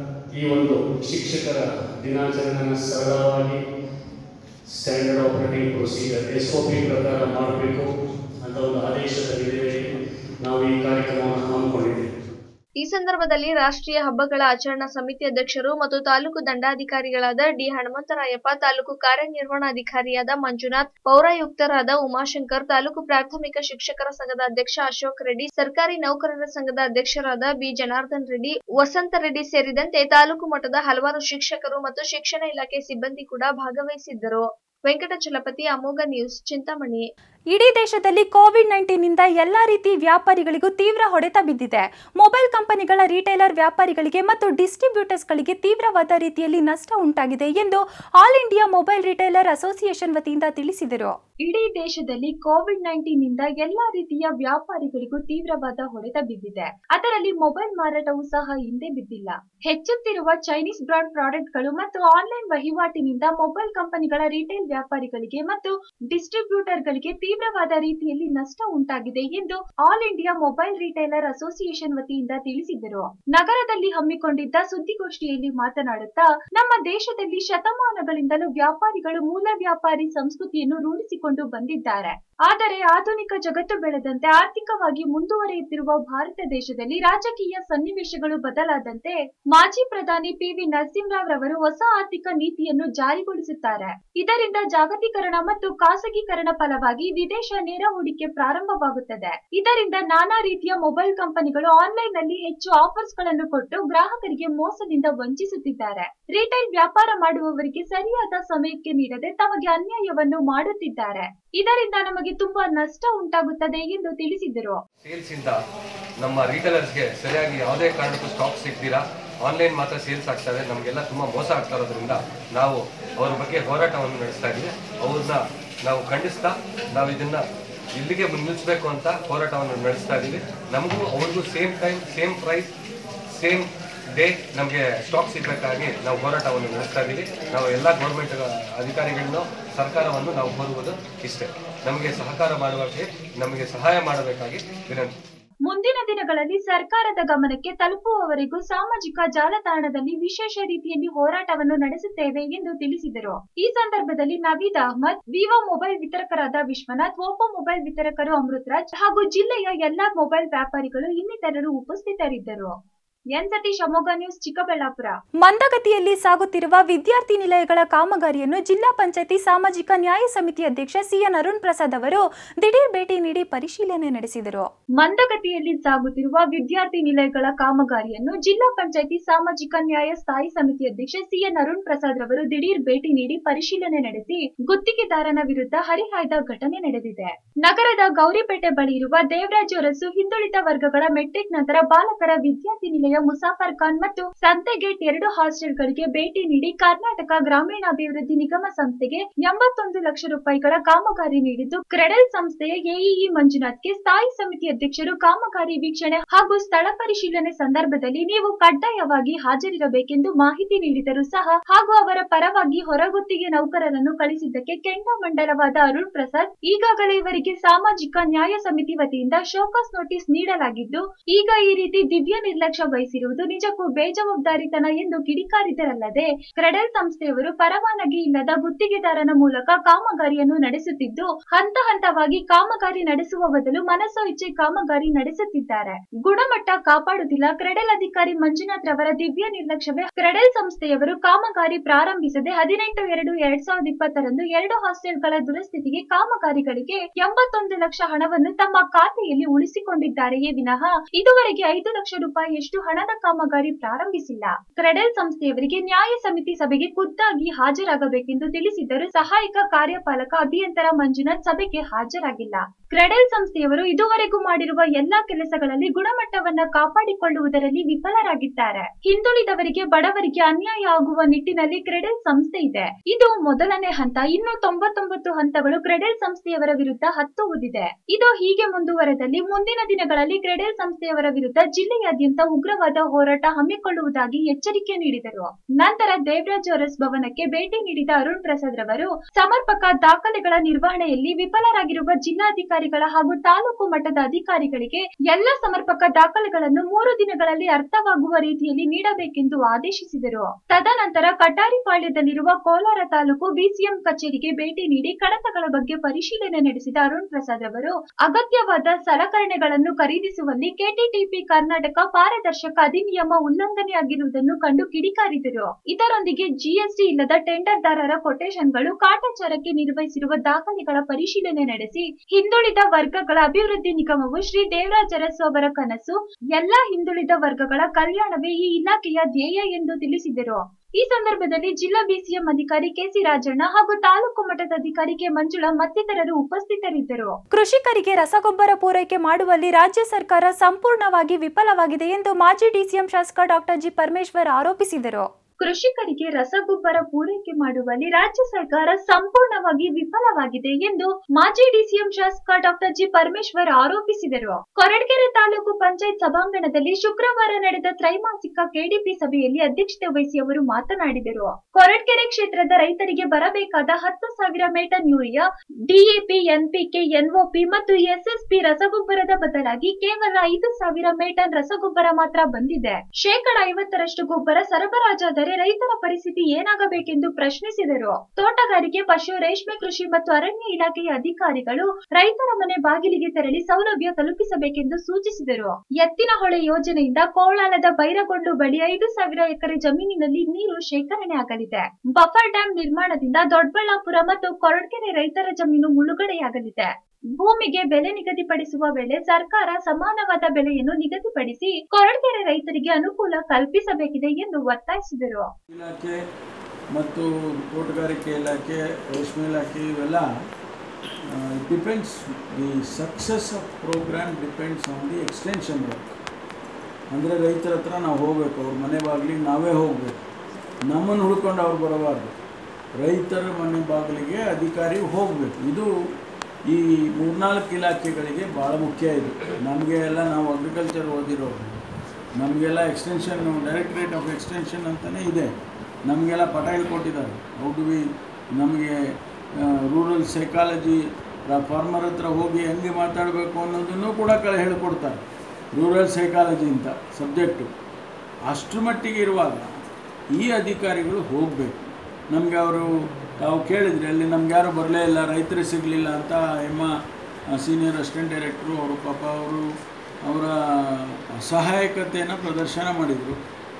ಈ ಒಂದು ಶಿಕ್ಷಕರ ದಿನಾಚರಣೆಯನ್ನು ಸರಳವಾಗಿ standard operating procedure S O P ಪ್ರಕಾರ ಮಾಡಬೇಕು ಅಂತ ಒಂದು ಆದೇಶದ ಹಿನ್ನೆಲೆಯಲ್ಲಿ ನಾವು ಈ ಕಾರ್ಯಕ್ರಮವನ್ನು ಹಮ್ಮಿಕೊಂಡಿದ್ದೇವೆ ಈ ಸಂದರ್ಭದಲ್ಲಿ ರಾಷ್ಟ್ರೀಯ ಹಬ್ಬಗಳ ಆಚರಣಾ ಸಮಿತಿ ಅಧ್ಯಕ್ಷರು ಮತ್ತು ತಾಲೂಕು ದಂಡಾಧಿಕಾರಿಗಳಾದ ಡಿ ಹನುಮಂತರಾಯಪ್ಪ ತಾಲೂಕು ಕಾರ್ಯನಿರ್ವಹಣಾಧಿಕಾರಿಯಾದ ಮಂಜುನಾಥ್ ಪೌರಾಯುಕ್ತರಾದ ಉಮಾಶಂಕರ್ ತಾಲೂಕು ಪ್ರಾಥಮಿಕ ಶಿಕ್ಷಕರ ಸಂಘದ ಅಧ್ಯಕ್ಷ ಅಶೋಕ್ ರೆಡ್ಡಿ ಸರ್ಕಾರಿ ನೌಕರರ ಸಂಘದ ಅಧ್ಯಕ್ಷರಾದ ಬಿ ಜನಾರ್ದನ್ ರೆಡ್ಡಿ ವಸಂತ ರೆಡ್ಡಿ ಸೇರಿದಂತೆ ತಾಲೂಕು ಮಟ್ಟದ ಹಲವಾರು ಶಿಕ್ಷಕರು ಮತ್ತು ಶಿಕ್ಷಣ ಇಲಾಖೆ ಸಿಬ್ಬಂದಿ ಕೂಡ ಭಾಗವಹಿಸಿದ್ದರು ವೆಂಕಟಚಲಪತಿ ಅಮೋಘ ನ್ಯೂಸ್ ಚಿಂತಾಮಣಿ ಇಡೀ ದೇಶದಲ್ಲಿ ಕೋವಿಡ್ ನೈನ್ಟೀನ್ನಿಂದ ಎಲ್ಲಾ ರೀತಿ ವ್ಯಾಪಾರಿಗಳಿಗೂ ತೀವ್ರ ಹೊಡೆತ ಬಿದ್ದಿದೆ ಮೊಬೈಲ್ ಕಂಪನಿಗಳ ರಿಟೇಲರ್ ವ್ಯಾಪಾರಿಗಳಿಗೆ ಮತ್ತು ಡಿಸ್ಟ್ರಿಬ್ಯೂಟರ್ಸ್ಗಳಿಗೆ ತೀವ್ರವಾದ ರೀತಿಯಲ್ಲಿ ನಷ್ಟ ಉಂಟಾಗಿದೆ ಎಂದು all India mobile retailer association ವತಿಯಿಂದ ತಿಳಿಸಿದರು ಇಡೀ ದೇಶದಲ್ಲಿ ಕೋವಿಡ್ ನೈನ್ಟೀನ್ ನಿಂದ ಎಲ್ಲಾ ರೀತಿಯ ವ್ಯಾಪಾರಿಗಳಿಗೂ ತೀವ್ರವಾದ ಹೊಡೆತ ಬಿದ್ದಿದೆ ಅದರಲ್ಲಿ ಮೊಬೈಲ್ ಮಾರಾಟವೂ ಸಹ ಹಿಂದೆ ಬಿದ್ದಿಲ್ಲ ಹೆಚ್ಚುತ್ತಿರುವ ಚೈನೀಸ್ ಬ್ರಾಂಡ್ ಪ್ರಾಡಕ್ಟ್ಗಳು ಮತ್ತು ಆನ್ಲೈನ್ ವಹಿವಾಟಿನಿಂದ ಮೊಬೈಲ್ ಕಂಪನಿಗಳ ರಿಟೇಲ್ ವ್ಯಾಪಾರಿಗಳಿಗೆ ಮತ್ತು ಡಿಸ್ಟ್ರಿಬ್ಯೂಟರ್ಗಳಿಗೆ ತೀವ್ರವಾದ ರೀತಿಯಲ್ಲಿ ನಷ್ಟ ಉಂಟಾಗಿದೆ ಎಂದು all India mobile retailer association ವತಿಯಿಂದ ತಿಳಿಸಿದರು ನಗರದಲ್ಲಿ ಹಮ್ಮಿಕೊಂಡಿದ್ದ ಸುದ್ದಿಗೋಷ್ಠಿಯಲ್ಲಿ ಮಾತನಾಡುತ್ತಾ ನಮ್ಮ ದೇಶದಲ್ಲಿ ಶತಮಾನಗಳಿಂದಲೂ ವ್ಯಾಪಾರಿಗಳು ಮೂಲ ವ್ಯಾಪಾರಿ ಸಂಸ್ಕೃತಿಯನ್ನು ರೂಢಿಸಿಕೊಂಡು ಬಂದಿದ್ದಾರೆ ಆದರೆ ಆಧುನಿಕ ಜಗತ್ತು ಬೆಳೆದಂತೆ ಆರ್ಥಿಕವಾಗಿ ಮುಂದುವರಿಯುತ್ತಿರುವ ಭಾರತ ದೇಶದಲ್ಲಿ ರಾಜಕೀಯ ಸನ್ನಿವೇಶಗಳು ಬದಲಾದಂತೆ ಮಾಜಿ ಪ್ರಧಾನಿ ಪಿ ವಿ ನರಸಿಂಹರಾವ್ ರವರು ಹೊಸ ಆರ್ಥಿಕ ನೀತಿಯನ್ನು ಜಾರಿಗೊಳಿಸುತ್ತಾರೆ ಇದರಿಂದ ಜಾಗತೀಕರಣ ಮತ್ತು ಖಾಸಗೀಕರಣ ಫಲವಾಗಿ ವಿದೇಶ ನೇರ ಹೂಡಿಕೆ ಪ್ರಾರಂಭವಾಗುತ್ತದೆ ಇದರಿಂದ ನಾನಾ ರೀತಿಯ ಮೊಬೈಲ್ ಕಂಪನಿಗಳು ಆನ್ಲೈನ್ ನಲ್ಲಿ ಹೆಚ್ಚು ಆಫರ್ಸ್ ಗಳನ್ನು ಕೊಟ್ಟು ಗ್ರಾಹಕರಿಗೆ ಮೋಸದಿಂದ ವಂಚಿಸುತ್ತಿದ್ದಾರೆ ರಿಟೈಲ್ ವ್ಯಾಪಾರ ಮಾಡುವವರಿಗೆ ಸರಿಯಾದ ಸಮಯಕ್ಕೆ ನೀಡದೆ ತಮಗೆ ಅನ್ಯಾಯವನ್ನು ಮಾಡುತ್ತಿದ್ದಾರೆ ಇದರಿಂದ ನಮಗೆ ತುಂಬಾ ನಷ್ಟ ಉಂಟಾಗುತ್ತದೆ ಎಂದು ತಿಳಿಸಿದರು ಸೇಲ್ಸ್ ಇಂದ ನಮ್ಮ ರೀಟೇಲರ್ಸ್ಗೆ ಸರಿಯಾಗಿ ಯಾವುದೇ ಕಾರಣಕ್ಕೂ ಸ್ಟಾಕ್ ಸಿಗ್ದಿರಾ ಆನ್ಲೈನ್ ಮಾತ್ರ ಸೇಲ್ಸ್ ಆಗ್ತಾ ಇದೆ ನಮಗೆಲ್ಲ ತುಂಬಾ ಮೋಸ ಆಗ್ತಾ ಇರೋದ್ರಿಂದ ನಾವು ಅವ್ರ ಬಗ್ಗೆ ಹೋರಾಟವನ್ನು ನಡೆಸ್ತಾ ಇದ್ದೀವಿ ಅವ್ರನ್ನ ನಾವು ಖಂಡಿಸ್ತಾ ನಾವು ಇದನ್ನ ಇಲ್ಲಿಗೆ ನಿಲ್ಲಿಸಬೇಕು ಅಂತ ಹೋರಾಟವನ್ನು ನಡೆಸ್ತಾ ಇದ್ದೀವಿ ನಮಗೂ ಅವ್ರಿಗೂ same time same price same day ನಮಗೆ ಸ್ಟಾಕ್ ಸಿಗಬೇಕಾಗಿ ನಾವು ಹೋರಾಟವನ್ನು ನಡೆಸ್ತಾ ಇದ್ದೀವಿ ನಾವು ಎಲ್ಲ ಗೌರ್ಮೆಂಟ್ ಅಧಿಕಾರಿಗಳನ್ನು ಸರ್ಕಾರವನ್ನು ನಾವು ಕೋರುವುದು ಇಷ್ಟೇ ನಮಗೆ ಸಹಕಾರ ಮಾಡುವಕ್ಕೆ ನಮಗೆ ಸಹಾಯ ಮಾಡಬೇಕಾಗಿ ವಿನಂತಿ ಮುಂದಿನ ದಿನಗಳಲ್ಲಿ ಸರ್ಕಾರದ ಗಮನಕ್ಕೆ ತಲುಪುವವರೆಗೂ ಸಾಮಾಜಿಕ ಜಾಲತಾಣದಲ್ಲಿ ವಿಶೇಷ ರೀತಿಯಲ್ಲಿ ಹೋರಾಟವನ್ನು ನಡೆಸುತ್ತೇವೆ ಎಂದು ತಿಳಿಸಿದರು ಈ ಸಂದರ್ಭದಲ್ಲಿ ನವೀದ್ ಅಹಮದ್ ವಿವೋ ಮೊಬೈಲ್ ವಿತರಕರಾದ ವಿಶ್ವನಾಥ್ ಓಪೋ ಮೊಬೈಲ್ ವಿತರಕರು ಅಮೃತರಾಜ್ ಹಾಗೂ ಜಿಲ್ಲೆಯ ಎಲ್ಲಾ ಮೊಬೈಲ್ ವ್ಯಾಪಾರಿಗಳು ಇನ್ನಿತರರು ಉಪಸ್ಥಿತರಿದ್ದರು ಎನ್ ಸತೀಶ್ ಅಮೋಘ ನ್ಯೂಸ್ ಚಿಕ್ಕಬಳ್ಳಾಪುರ ಮಂದಗತಿಯಲ್ಲಿ ಸಾಗುತ್ತಿರುವ ವಿದ್ಯಾರ್ಥಿ ನಿಲಯಗಳ ಕಾಮಗಾರಿಯನ್ನು ಜಿಲ್ಲಾ ಪಂಚಾಯತಿ ಸಾಮಾಜಿಕ ನ್ಯಾಯ ಸಮಿತಿ ಅಧ್ಯಕ್ಷ ಸಿಎನ್ ಅರುಣ್ ಪ್ರಸಾದ್ ಅವರು ದಿಢೀರ್ ಭೇಟಿ ನೀಡಿ ಪರಿಶೀಲನೆ ನಡೆಸಿದರು ಮಂದಗತಿಯಲ್ಲಿ ಸಾಗುತ್ತಿರುವ ವಿದ್ಯಾರ್ಥಿ ನಿಲಯಗಳ ಕಾಮಗಾರಿಯನ್ನು ಜಿಲ್ಲಾ ಪಂಚಾಯತಿ ಸಾಮಾಜಿಕ ನ್ಯಾಯ ಸ್ಥಾಯಿ ಸಮಿತಿ ಅಧ್ಯಕ್ಷ ಸಿಎನ್ ಅರುಣ್ ಪ್ರಸಾದ್ ರವರು ದಿಢೀರ್ ಭೇಟಿ ನೀಡಿ ಪರಿಶೀಲನೆ ನಡೆಸಿ ಗುತ್ತಿಗೆದಾರನ ವಿರುದ್ಧ ಹರಿಹಾಯ್ದ ಘಟನೆ ನಡೆದಿದೆ ನಗರದ ಗೌರಿಪೇಟೆ ಬಳಿ ಇರುವ ದೇವರಾಜ್ ಅರಸು ಹಿಂದುಳಿದ ವರ್ಗಗಳ ಮೆಟ್ರಿಕ್ ನಂತರ ಬಾಲಕರ ವಿದ್ಯಾರ್ಥಿ ನಿಲಯ ಮುಸಾಫರ್ ಖಾನ್ ಮತ್ತು ಸಂತೆಗೇಟ್ ಎರಡು ಹಾಸ್ಟೆಲ್ಗಳಿಗೆ ಭೇಟಿ ನೀಡಿ ಕರ್ನಾಟಕ ಗ್ರಾಮೀಣಾಭಿವೃದ್ಧಿ ನಿಗಮ ಸಂಸ್ಥೆಗೆ ಎಂಬತ್ತೊಂದು ಲಕ್ಷ ರೂಪಾಯಿಗಳ ಕಾಮಗಾರಿ ನೀಡಿದ್ದು ಕ್ರೆಡೆಲ್ ಸಂಸ್ಥೆಯ ಎಇಇ ಮಂಜುನಾಥ್ಗೆ ಸ್ಥಾಯಿ ಸಮಿತಿ ಅಧ್ಯಕ್ಷರು ಕಾಮಗಾರಿ ವೀಕ್ಷಣೆ ಹಾಗೂ ಸ್ಥಳ ಪರಿಶೀಲನೆ ಸಂದರ್ಭದಲ್ಲಿ ನೀವು ಕಡ್ಡಾಯವಾಗಿ ಹಾಜರಿರಬೇಕೆಂದು ಮಾಹಿತಿ ನೀಡಿದರೂ ಸಹ ಹಾಗೂ ಅವರ ಪರವಾಗಿ ಹೊರಗುತ್ತಿಗೆ ನೌಕರರನ್ನು ಕಳಿಸಿದ್ದಕ್ಕೆ ಕೆಂಡಾಮಂಡಲವಾದ ಅರುಣ್ ಪ್ರಸಾದ್ ಈಗಾಗಲೇ ಇವರಿಗೆ ಸಾಮಾಜಿಕ ನ್ಯಾಯ ಸಮಿತಿ ವತಿಯಿಂದ ಶೋಕಾಸ್ ನೋಟಿಸ್ ನೀಡಲಾಗಿದ್ದು ಈಗ ಈ ರೀತಿ ದಿವ್ಯ ನಿರ್ಲಕ್ಷ್ಯ ವಹಿಸಿರುವುದು ನಿಜಕ್ಕೂ ಬೇಜವಾಬ್ದಾರಿತನ ಎಂದು ಕಿಡಿಕಾರಿದರಲ್ಲದೆ ಕ್ರೆಡೆಲ್ ಸಂಸ್ಥೆಯವರು ಪರವಾನಗಿ ಇಲ್ಲದ ಗುತ್ತಿಗೆದಾರನ ಮೂಲಕ ಕಾಮಗಾರಿಯನ್ನು ನಡೆಸುತ್ತಿದ್ದು ಹಂತ ಹಂತವಾಗಿ ಕಾಮಗಾರಿ ನಡೆಸುವ ಬದಲು ಮನಸೋ ಇಚ್ಛೆ ಕಾಮಗಾರಿ ನಡೆಸುತ್ತಿದ್ದಾರೆ ಗುಣಮಟ್ಟ ಕಾಪಾಡುತ್ತಿಲ್ಲ ಕ್ರೆಡೆಲ್ ಅಧಿಕಾರಿ ಮಂಜುನಾಥ್ ರವರ ದಿವ್ಯ ನಿರ್ಲಕ್ಷ್ಯವೇ ಕ್ರೆಡೆಲ್ ಸಂಸ್ಥೆಯವರು ಕಾಮಗಾರಿ ಪ್ರಾರಂಭಿಸದೆ ಹದಿನೆಂಟು ಎರಡು ಎರಡ್ ಸಾವಿರದ ಇಪ್ಪತ್ತರಂದು ಎರಡು ಹಾಸ್ಟೆಲ್ಗಳ ದುರಸ್ಥಿತಿಗೆ ಕಾಮಗಾರಿಗಳಿಗೆ ಎಂಬತ್ತೊಂದು ಲಕ್ಷ ಹಣವನ್ನು ತಮ್ಮ ಖಾತೆಯಲ್ಲಿ ಉಳಿಸಿಕೊಂಡಿದ್ದಾರೆಯೇ ವಿನಃ ಇದುವರೆಗೆ ಐದು ಲಕ್ಷ ರೂಪಾಯಿಯಷ್ಟು ಹಣದ ಕಾಮಗಾರಿ ಪ್ರಾರಂಭಿಸಿಲ್ಲ ಕ್ರೆಡೆಲ್ ಸಂಸ್ಥೆಯವರಿಗೆ ನ್ಯಾಯ ಸಮಿತಿ ಸಭೆಗೆ ಖುದ್ದಾಗಿ ಹಾಜರಾಗಬೇಕೆಂದು ತಿಳಿಸಿದ್ದರೂ ಸಹಾಯಕ ಕಾರ್ಯಪಾಲಕ ಅಭಿಯಂತರ ಮಂಜುನಾಥ್ ಸಭೆಗೆ ಹಾಜರಾಗಿಲ್ಲ ಕ್ರೆಡೆಲ್ ಸಂಸ್ಥೆಯವರು ಇದುವರೆಗೂ ಮಾಡಿರುವ ಎಲ್ಲಾ ಕೆಲಸಗಳಲ್ಲಿ ಗುಣಮಟ್ಟವನ್ನ ಕಾಪಾಡಿಕೊಳ್ಳುವುದರಲ್ಲಿ ವಿಫಲರಾಗಿದ್ದಾರೆ ಹಿಂದುಳಿದವರಿಗೆ ಬಡವರಿಗೆ ಅನ್ಯಾಯ ಆಗುವ ನಿಟ್ಟಿನಲ್ಲಿ ಕ್ರೆಡೆಲ್ ಸಂಸ್ಥೆ ಇದೆ ಇದು ಮೊದಲನೇ ಹಂತ ಇನ್ನು ತೊಂಬತ್ತೊಂಬತ್ತು ಹಂತಗಳು ಕ್ರೆಡೆಲ್ ಸಂಸ್ಥೆಯವರ ವಿರುದ್ಧ ಹತ್ತುವುದಿದೆ ಇದು ಹೀಗೆ ಮುಂದುವರೆದಲ್ಲಿ ಮುಂದಿನ ದಿನಗಳಲ್ಲಿ ಕ್ರೆಡೆಲ್ ಸಂಸ್ಥೆಯವರ ವಿರುದ್ಧ ಜಿಲ್ಲೆಯಾದ್ಯಂತ ಉಗ್ರವಾದ ಹೋರಾಟ ಹಮ್ಮಿಕೊಳ್ಳುವುದಾಗಿ ಎಚ್ಚರಿಕೆ ನೀಡಿದರು ನಂತರ ದೇವರಾಜ್ ಅರಸ್ ಭವನಕ್ಕೆ ಭೇಟಿ ನೀಡಿದ ಅರುಣ್ ಪ್ರಸಾದ್ ರವರು ಸಮರ್ಪಕ ದಾಖಲೆಗಳ ನಿರ್ವಹಣೆಯಲ್ಲಿ ವಿಫಲರಾಗಿರುವ ಜಿಲ್ಲಾಧಿಕಾರಿಗಳ ಹಾಗೂ ತಾಲೂಕು ಮಟ್ಟದ ಅಧಿಕಾರಿಗಳಿಗೆ ಎಲ್ಲ ಸಮರ್ಪಕ ದಾಖಲೆಗಳನ್ನು ಮೂರು ದಿನಗಳಲ್ಲಿ ಅರ್ಥವಾಗುವ ರೀತಿಯಲ್ಲಿ ನೀಡಬೇಕೆಂದು ಆದೇಶಿಸಿದರು ತದನಂತರ ಕಟಾರಿಪಾಳ್ಯದಲ್ಲಿರುವ ಕೋಲಾರ ತಾಲೂಕು ಬಿಸಿಎಂ ಕಚೇರಿಗೆ ಭೇಟಿ ನೀಡಿ ಕಡತಗಳ ಬಗ್ಗೆ ಪರಿಶೀಲನೆ ನಡೆಸಿದ ಅರುಣ್ ಪ್ರಸಾದ್ ಅವರು ಅಗತ್ಯವಾದ ಸಲಕರಣೆಗಳನ್ನು ಖರೀದಿಸುವಲ್ಲಿ ಕೆಟಿಟಿಪಿ ಕರ್ನಾಟಕ ಪಾರದರ್ಶಕ ಅಧಿನಿಯಮ ಉಲ್ಲಂಘನೆಯಾಗಿರುವುದನ್ನು ಕಂಡು ಕಿಡಿಕಾರಿದರು ಇದರೊಂದಿಗೆ ಜಿಎಸ್ಟಿ ಇಲ್ಲದ ಟೆಂಡರ್ದಾರರ ಕೊಟೇಶನ್ಗಳು ಕಾಟಾಚಾರಕ್ಕೆ ನಿರ್ವಹಿಸಿರುವ ದಾಖಲೆಗಳ ಪರಿಶೀಲನೆ ನಡೆಸಿ ಹಿಂದುಳಿದ ವರ್ಗಗಳ ಅಭಿವೃದ್ಧಿ ನಿಗಮವು ಶ್ರೀ ದೇವರಾಜ ಅರಸು ಅವರ ಕನಸು ಎಲ್ಲಾ ಹಿಂದುಳಿದ ವರ್ಗಗಳ ಕಲ್ಯಾಣವೇ ಈ ಇಲಾಖೆಯ ಧ್ಯೇಯ ಎಂದು ತಿಳಿಸಿದರು ಈ ಸಂದರ್ಭದಲ್ಲಿ ಜಿಲ್ಲಾ ಬಿಸಿಎಂ ಅಧಿಕಾರಿ ಕೆಸಿ ರಾಜಣ್ಣ ಹಾಗೂ ತಾಲೂಕು ಮಟ್ಟದ ಅಧಿಕಾರಿ ಕೆ ಮಂಜುಳಾ ಮತ್ತಿತರರು ಉಪಸ್ಥಿತರಿದ್ದರು ಕೃಷಿಕರಿಗೆ ರಸಗೊಬ್ಬರ ಪೂರೈಕೆ ಮಾಡುವಲ್ಲಿ ರಾಜ್ಯ ಸರ್ಕಾರ ಸಂಪೂರ್ಣವಾಗಿ ವಿಫಲವಾಗಿದೆ ಎಂದು ಮಾಜಿ ಡಿಸಿಎಂ ಶಾಸಕ ಡಾಕ್ಟರ್ ಜಿ ಪರಮೇಶ್ವರ್ ಆರೋಪಿಸಿದರು ಕೃಷಿಕರಿಗೆ ರಸಗೊಬ್ಬರ ಪೂರೈಕೆ ಮಾಡುವಲ್ಲಿ ರಾಜ್ಯ ಸರ್ಕಾರ ಸಂಪೂರ್ಣವಾಗಿ ವಿಫಲವಾಗಿದೆ ಎಂದು ಮಾಜಿ ಡಿಸಿಎಂ ಶಾಸಕ ಡಾಕ್ಟರ್ ಜಿ ಪರಮೇಶ್ವರ್ ಆರೋಪಿಸಿದರು ಕೊರಟಗೆರೆ ತಾಲೂಕು ಪಂಚಾಯತ್ ಸಭಾಂಗಣದಲ್ಲಿ ಶುಕ್ರವಾರ ನಡೆದ ತ್ರೈಮಾಸಿಕ ಕೆಡಿಪಿ ಸಭೆಯಲ್ಲಿ ಅಧ್ಯಕ್ಷತೆ ವಹಿಸಿ ಅವರು ಮಾತನಾಡಿದರು ಕೊರಟಗೆರೆ ಕ್ಷೇತ್ರದ ರೈತರಿಗೆ ಬರಬೇಕಾದ ಹತ್ತು ಸಾವಿರ ಮೇಟನ್ ಯೂರಿಯಾ ಡಿಎಪಿ ಎನ್ಪಿಕೆ ಎನ್ಒಪಿ ಮತ್ತು ಎಸ್ಎಸ್ಪಿ ರಸಗೊಬ್ಬರದ ಬದಲಾಗಿ ಕೇವಲ ಐದು ಸಾವಿರ ಮೇಟನ್ ರಸಗೊಬ್ಬರ ಮಾತ್ರ ಬಂದಿದೆ ಶೇಕಡ ಐವತ್ತರಷ್ಟು ಗೊಬ್ಬರ ಸರಬರಾಜಾದರೆ ರೈತರ ಪರಿಸ್ಥಿತಿ ಏನಾಗಬೇಕೆಂದು ಪ್ರಶ್ನಿಸಿದರು ತೋಟಗಾರಿಕೆ ಪಶು ರೇಷ್ಮೆ ಕೃಷಿ ಮತ್ತು ಅರಣ್ಯ ಇಲಾಖೆಯ ಅಧಿಕಾರಿಗಳು ರೈತರ ಮನೆ ಬಾಗಿಲಿಗೆ ತೆರಳಿ ಸೌಲಭ್ಯ ತಲುಪಿಸಬೇಕೆಂದು ಸೂಚಿಸಿದರು ಎತ್ತಿನಹೊಳೆ ಯೋಜನೆಯಿಂದ ಕೋಳಾಲದ ಬೈರಗೊಂಡು ಬಳಿ ಐದು ಸಾವಿರ ಎಕರೆ ಜಮೀನಿನಲ್ಲಿ ನೀರು ಶೇಖರಣೆ ಆಗಲಿದೆ ಬಫರ್ ಡ್ಯಾಂ ನಿರ್ಮಾಣದಿಂದ ದೊಡ್ಡಬಳ್ಳಾಪುರ ಮತ್ತು ಕೊರಟಗೆರೆ ರೈತರ ಜಮೀನು ಮುಳುಗಡೆಯಾಗಲಿದೆ ಭೂಮಿಗೆ ಬೆಲೆ ನಿಗದಿಪಡಿಸುವ ವೇಳೆ ಸರ್ಕಾರ ಸಮಾನವಾದ ಬೆಲೆಯನ್ನು ನಿಗದಿಪಡಿಸಿ ಕೊರಟಗೆರೆ ರೈತರಿಗೆ ಅನುಕೂಲ ಕಲ್ಪಿಸಬೇಕಿದೆ ಎಂದು ಒತ್ತಾಯಿಸಿದರು ಇಲಾಖೆ ಮತ್ತು ತೋಟಗಾರಿಕೆ ಇಲಾಖೆ ರೇಷ್ಮೆ ಇಲಾಖೆ ಇವೆಲ್ಲ depends the success of programme depends on the extension work ಅಂದರೆ ರೈತರ ಹತ್ರ ನಾವು ಹೋಗಬೇಕು ಅವ್ರ ಮನೆ ಬಾಗಿಲಿಗೆ ನಾವೇ ಹೋಗಬೇಕು ನಮ್ಮನ್ನು ಹುಡ್ಕೊಂಡು ಅವ್ರು ಬರಬಾರ್ದು ರೈತರ ಮನೆ ಬಾಗಿಲಿಗೆ ಅಧಿಕಾರಿ ಹೋಗಬೇಕು ಇದು ಈ ಮೂರ್ನಾಲ್ಕು ಇಲಾಖೆಗಳಿಗೆ ಭಾಳ ಮುಖ್ಯ ಇದು ನಮಗೆ ಎಲ್ಲ ನಾವು ಅಗ್ರಿಕಲ್ಚರ್ ಓದಿರೋರು ನಮಗೆಲ್ಲ ಎಕ್ಸ್ಟೆನ್ಷನ್ ಡೈರೆಕ್ಟ್ರೇಟ್ ಆಫ್ ಎಕ್ಸ್ಟೆನ್ಷನ್ ಅಂತಲೇ ಇದೆ ನಮಗೆಲ್ಲ ಪಟ ಹೇಳ್ಕೊಟ್ಟಿದ್ದಾರೆ ಹೌ ಡು ವಿ ನಮಗೆ ರೂರಲ್ ಸೈಕಾಲಜಿ ಫಾರ್ಮರ್ ಹತ್ರ ಹೋಗಿ ಹೆಂಗೆ ಮಾತಾಡಬೇಕು ಅನ್ನೋದನ್ನು ಕೂಡ ಕಳೆ ಹೇಳ್ಕೊಡ್ತಾರೆ ರೂರಲ್ ಸೈಕಾಲಜಿ ಅಂತ ಸಬ್ಜೆಕ್ಟು ಅಷ್ಟರ ಮಟ್ಟಿಗೆ ಇರುವಾಗ ಈ ಅಧಿಕಾರಿಗಳು ಹೋಗಬೇಕು ನಮಗೆ ಅವರು ತಾವು ಕೇಳಿದ್ರಿ ಅಲ್ಲಿ ನಮ್ಗೆ ಯಾರೂ ಬರಲೇ ಇಲ್ಲ ರೈತರೇ ಸಿಗಲಿಲ್ಲ ಅಂತ ಎಮ್ಮ ಸೀನಿಯರ್ ಅಸಿಸ್ಟೆಂಟ್ ಡೈರೆಕ್ಟ್ರು ಅವರು ಪಾಪ ಅವರು ಅವರ ಸಹಾಯಕತೆಯನ್ನು ಪ್ರದರ್ಶನ ಮಾಡಿದರು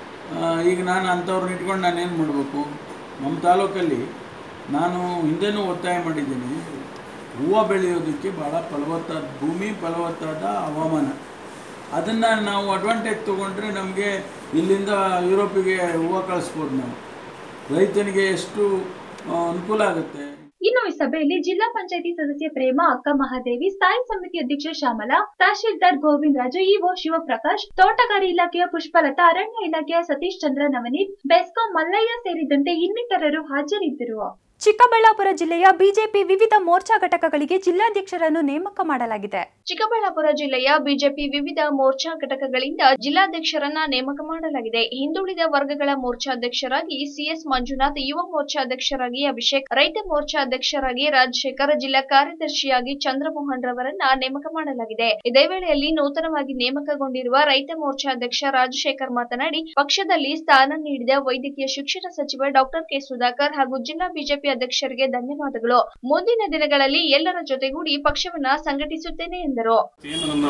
ಈಗ ನಾನು ಅಂಥವ್ರನ್ನ ಇಟ್ಕೊಂಡು ನಾನೇನು ಮಾಡಬೇಕು ನಮ್ಮ ತಾಲೂಕಲ್ಲಿ ನಾನು ಹಿಂದೆನೂ ಒತ್ತಾಯ ಮಾಡಿದ್ದೀನಿ ಹೂವು ಬೆಳೆಯೋದಕ್ಕೆ ಭಾಳ ಫಲವತ್ತಾದ ಭೂಮಿ ಫಲವತ್ತಾದ ಹವಾಮಾನ ಅದನ್ನು ನಾವು ಅಡ್ವಾಂಟೇಜ್ ತೊಗೊಂಡ್ರೆ ನಮಗೆ ಇಲ್ಲಿಂದ ಯುರೋಪಿಗೆ ಹೂವು ಕಳಿಸ್ಬೋದು ನಾವು ರೈತನಿಗೆ ಎಷ್ಟು ಆ, ಅನುಕೂಲ ಆಗುತ್ತೆ ಇನ್ನು ಈ ಸಭೆಯಲ್ಲಿ ಜಿಲ್ಲಾ ಪಂಚಾಯತಿ ಸದಸ್ಯ ಪ್ರೇಮ ಅಕ್ಕ ಮಹಾದೇವಿ ಸ್ಥಾಯಿ ಸಮಿತಿ ಅಧ್ಯಕ್ಷ ಶ್ಯಾಮಲಾ ತಹಶೀಲ್ದಾರ್ ಗೋವಿಂದ್ ರಾಜು ಇಒ ಶಿವಪ್ರಕಾಶ್ ತೋಟಗಾರಿ ಇಲಾಖೆಯ ಪುಷ್ಪಲತಾ ಅರಣ್ಯ ಇಲಾಖೆಯ ಸತೀಶ್ ಚಂದ್ರ ನವನೀತ್ ಬೆಸ್ಕಾಂ ಮಲ್ಲಯ್ಯ ಸೇರಿದಂತೆ ಇನ್ನಿತರರು ಹಾಜರಿದ್ದರು ಚಿಕ್ಕಬಳ್ಳಾಪುರ ಜಿಲ್ಲೆಯ ಬಿಜೆಪಿ ವಿವಿಧ ಮೋರ್ಚಾ ಘಟಕಗಳಿಗೆ ಜಿಲ್ಲಾಧ್ಯಕ್ಷರನ್ನು ನೇಮಕ ಮಾಡಲಾಗಿದೆ ಚಿಕ್ಕಬಳ್ಳಾಪುರ ಜಿಲ್ಲೆಯ ಬಿಜೆಪಿ ವಿವಿಧ ಮೋರ್ಚಾ ಘಟಕಗಳಿಂದ ಜಿಲ್ಲಾಧ್ಯಕ್ಷರನ್ನ ನೇಮಕ ಮಾಡಲಾಗಿದೆ ಹಿಂದುಳಿದ ವರ್ಗಗಳ ಮೋರ್ಚಾಧ್ಯಕ್ಷರಾಗಿ ಸಿಎಸ್ ಮಂಜುನಾಥ್ ಯುವ ಮೋರ್ಚಾಧ್ಯಕ್ಷರಾಗಿ ಅಭಿಷೇಕ್ ರೈತ ಮೋರ್ಚಾಧ್ಯಕ್ಷರಾಗಿ ರಾಜಶೇಖರ್ ಜಿಲ್ಲಾ ಕಾರ್ಯದರ್ಶಿಯಾಗಿ ಚಂದ್ರಮೋಹನ್ ರವರನ್ನ ನೇಮಕ ಮಾಡಲಾಗಿದೆ ಇದೇ ವೇಳೆಯಲ್ಲಿ ನೂತನವಾಗಿ ನೇಮಕಗೊಂಡಿರುವ ರೈತ ಮೋರ್ಚಾಧ್ಯಕ್ಷ ರಾಜಶೇಖರ್ ಮಾತನಾಡಿ ಪಕ್ಷದಲ್ಲಿ ಸ್ಥಾನ ನೀಡಿದ ವೈದ್ಯಕೀಯ ಶಿಕ್ಷಣ ಸಚಿವ ಡಾಕ್ಟರ್ ಕೆ ಸುಧಾಕರ್ ಹಾಗೂ ಜಿಲ್ಲಾ ಬಿಜೆಪಿ ಅಧ್ಯಕ್ಷರಿಗೆ ಧನ್ಯವಾದಗಳು ಮುಂದಿನ ದಿನಗಳಲ್ಲಿ ಎಲ್ಲರ ಜೊತೆಗೂಡಿ ಪಕ್ಷವನ್ನ ಸಂಘಟಿಸುತ್ತೇನೆ ಎಂದರು ಏನು ನನ್ನ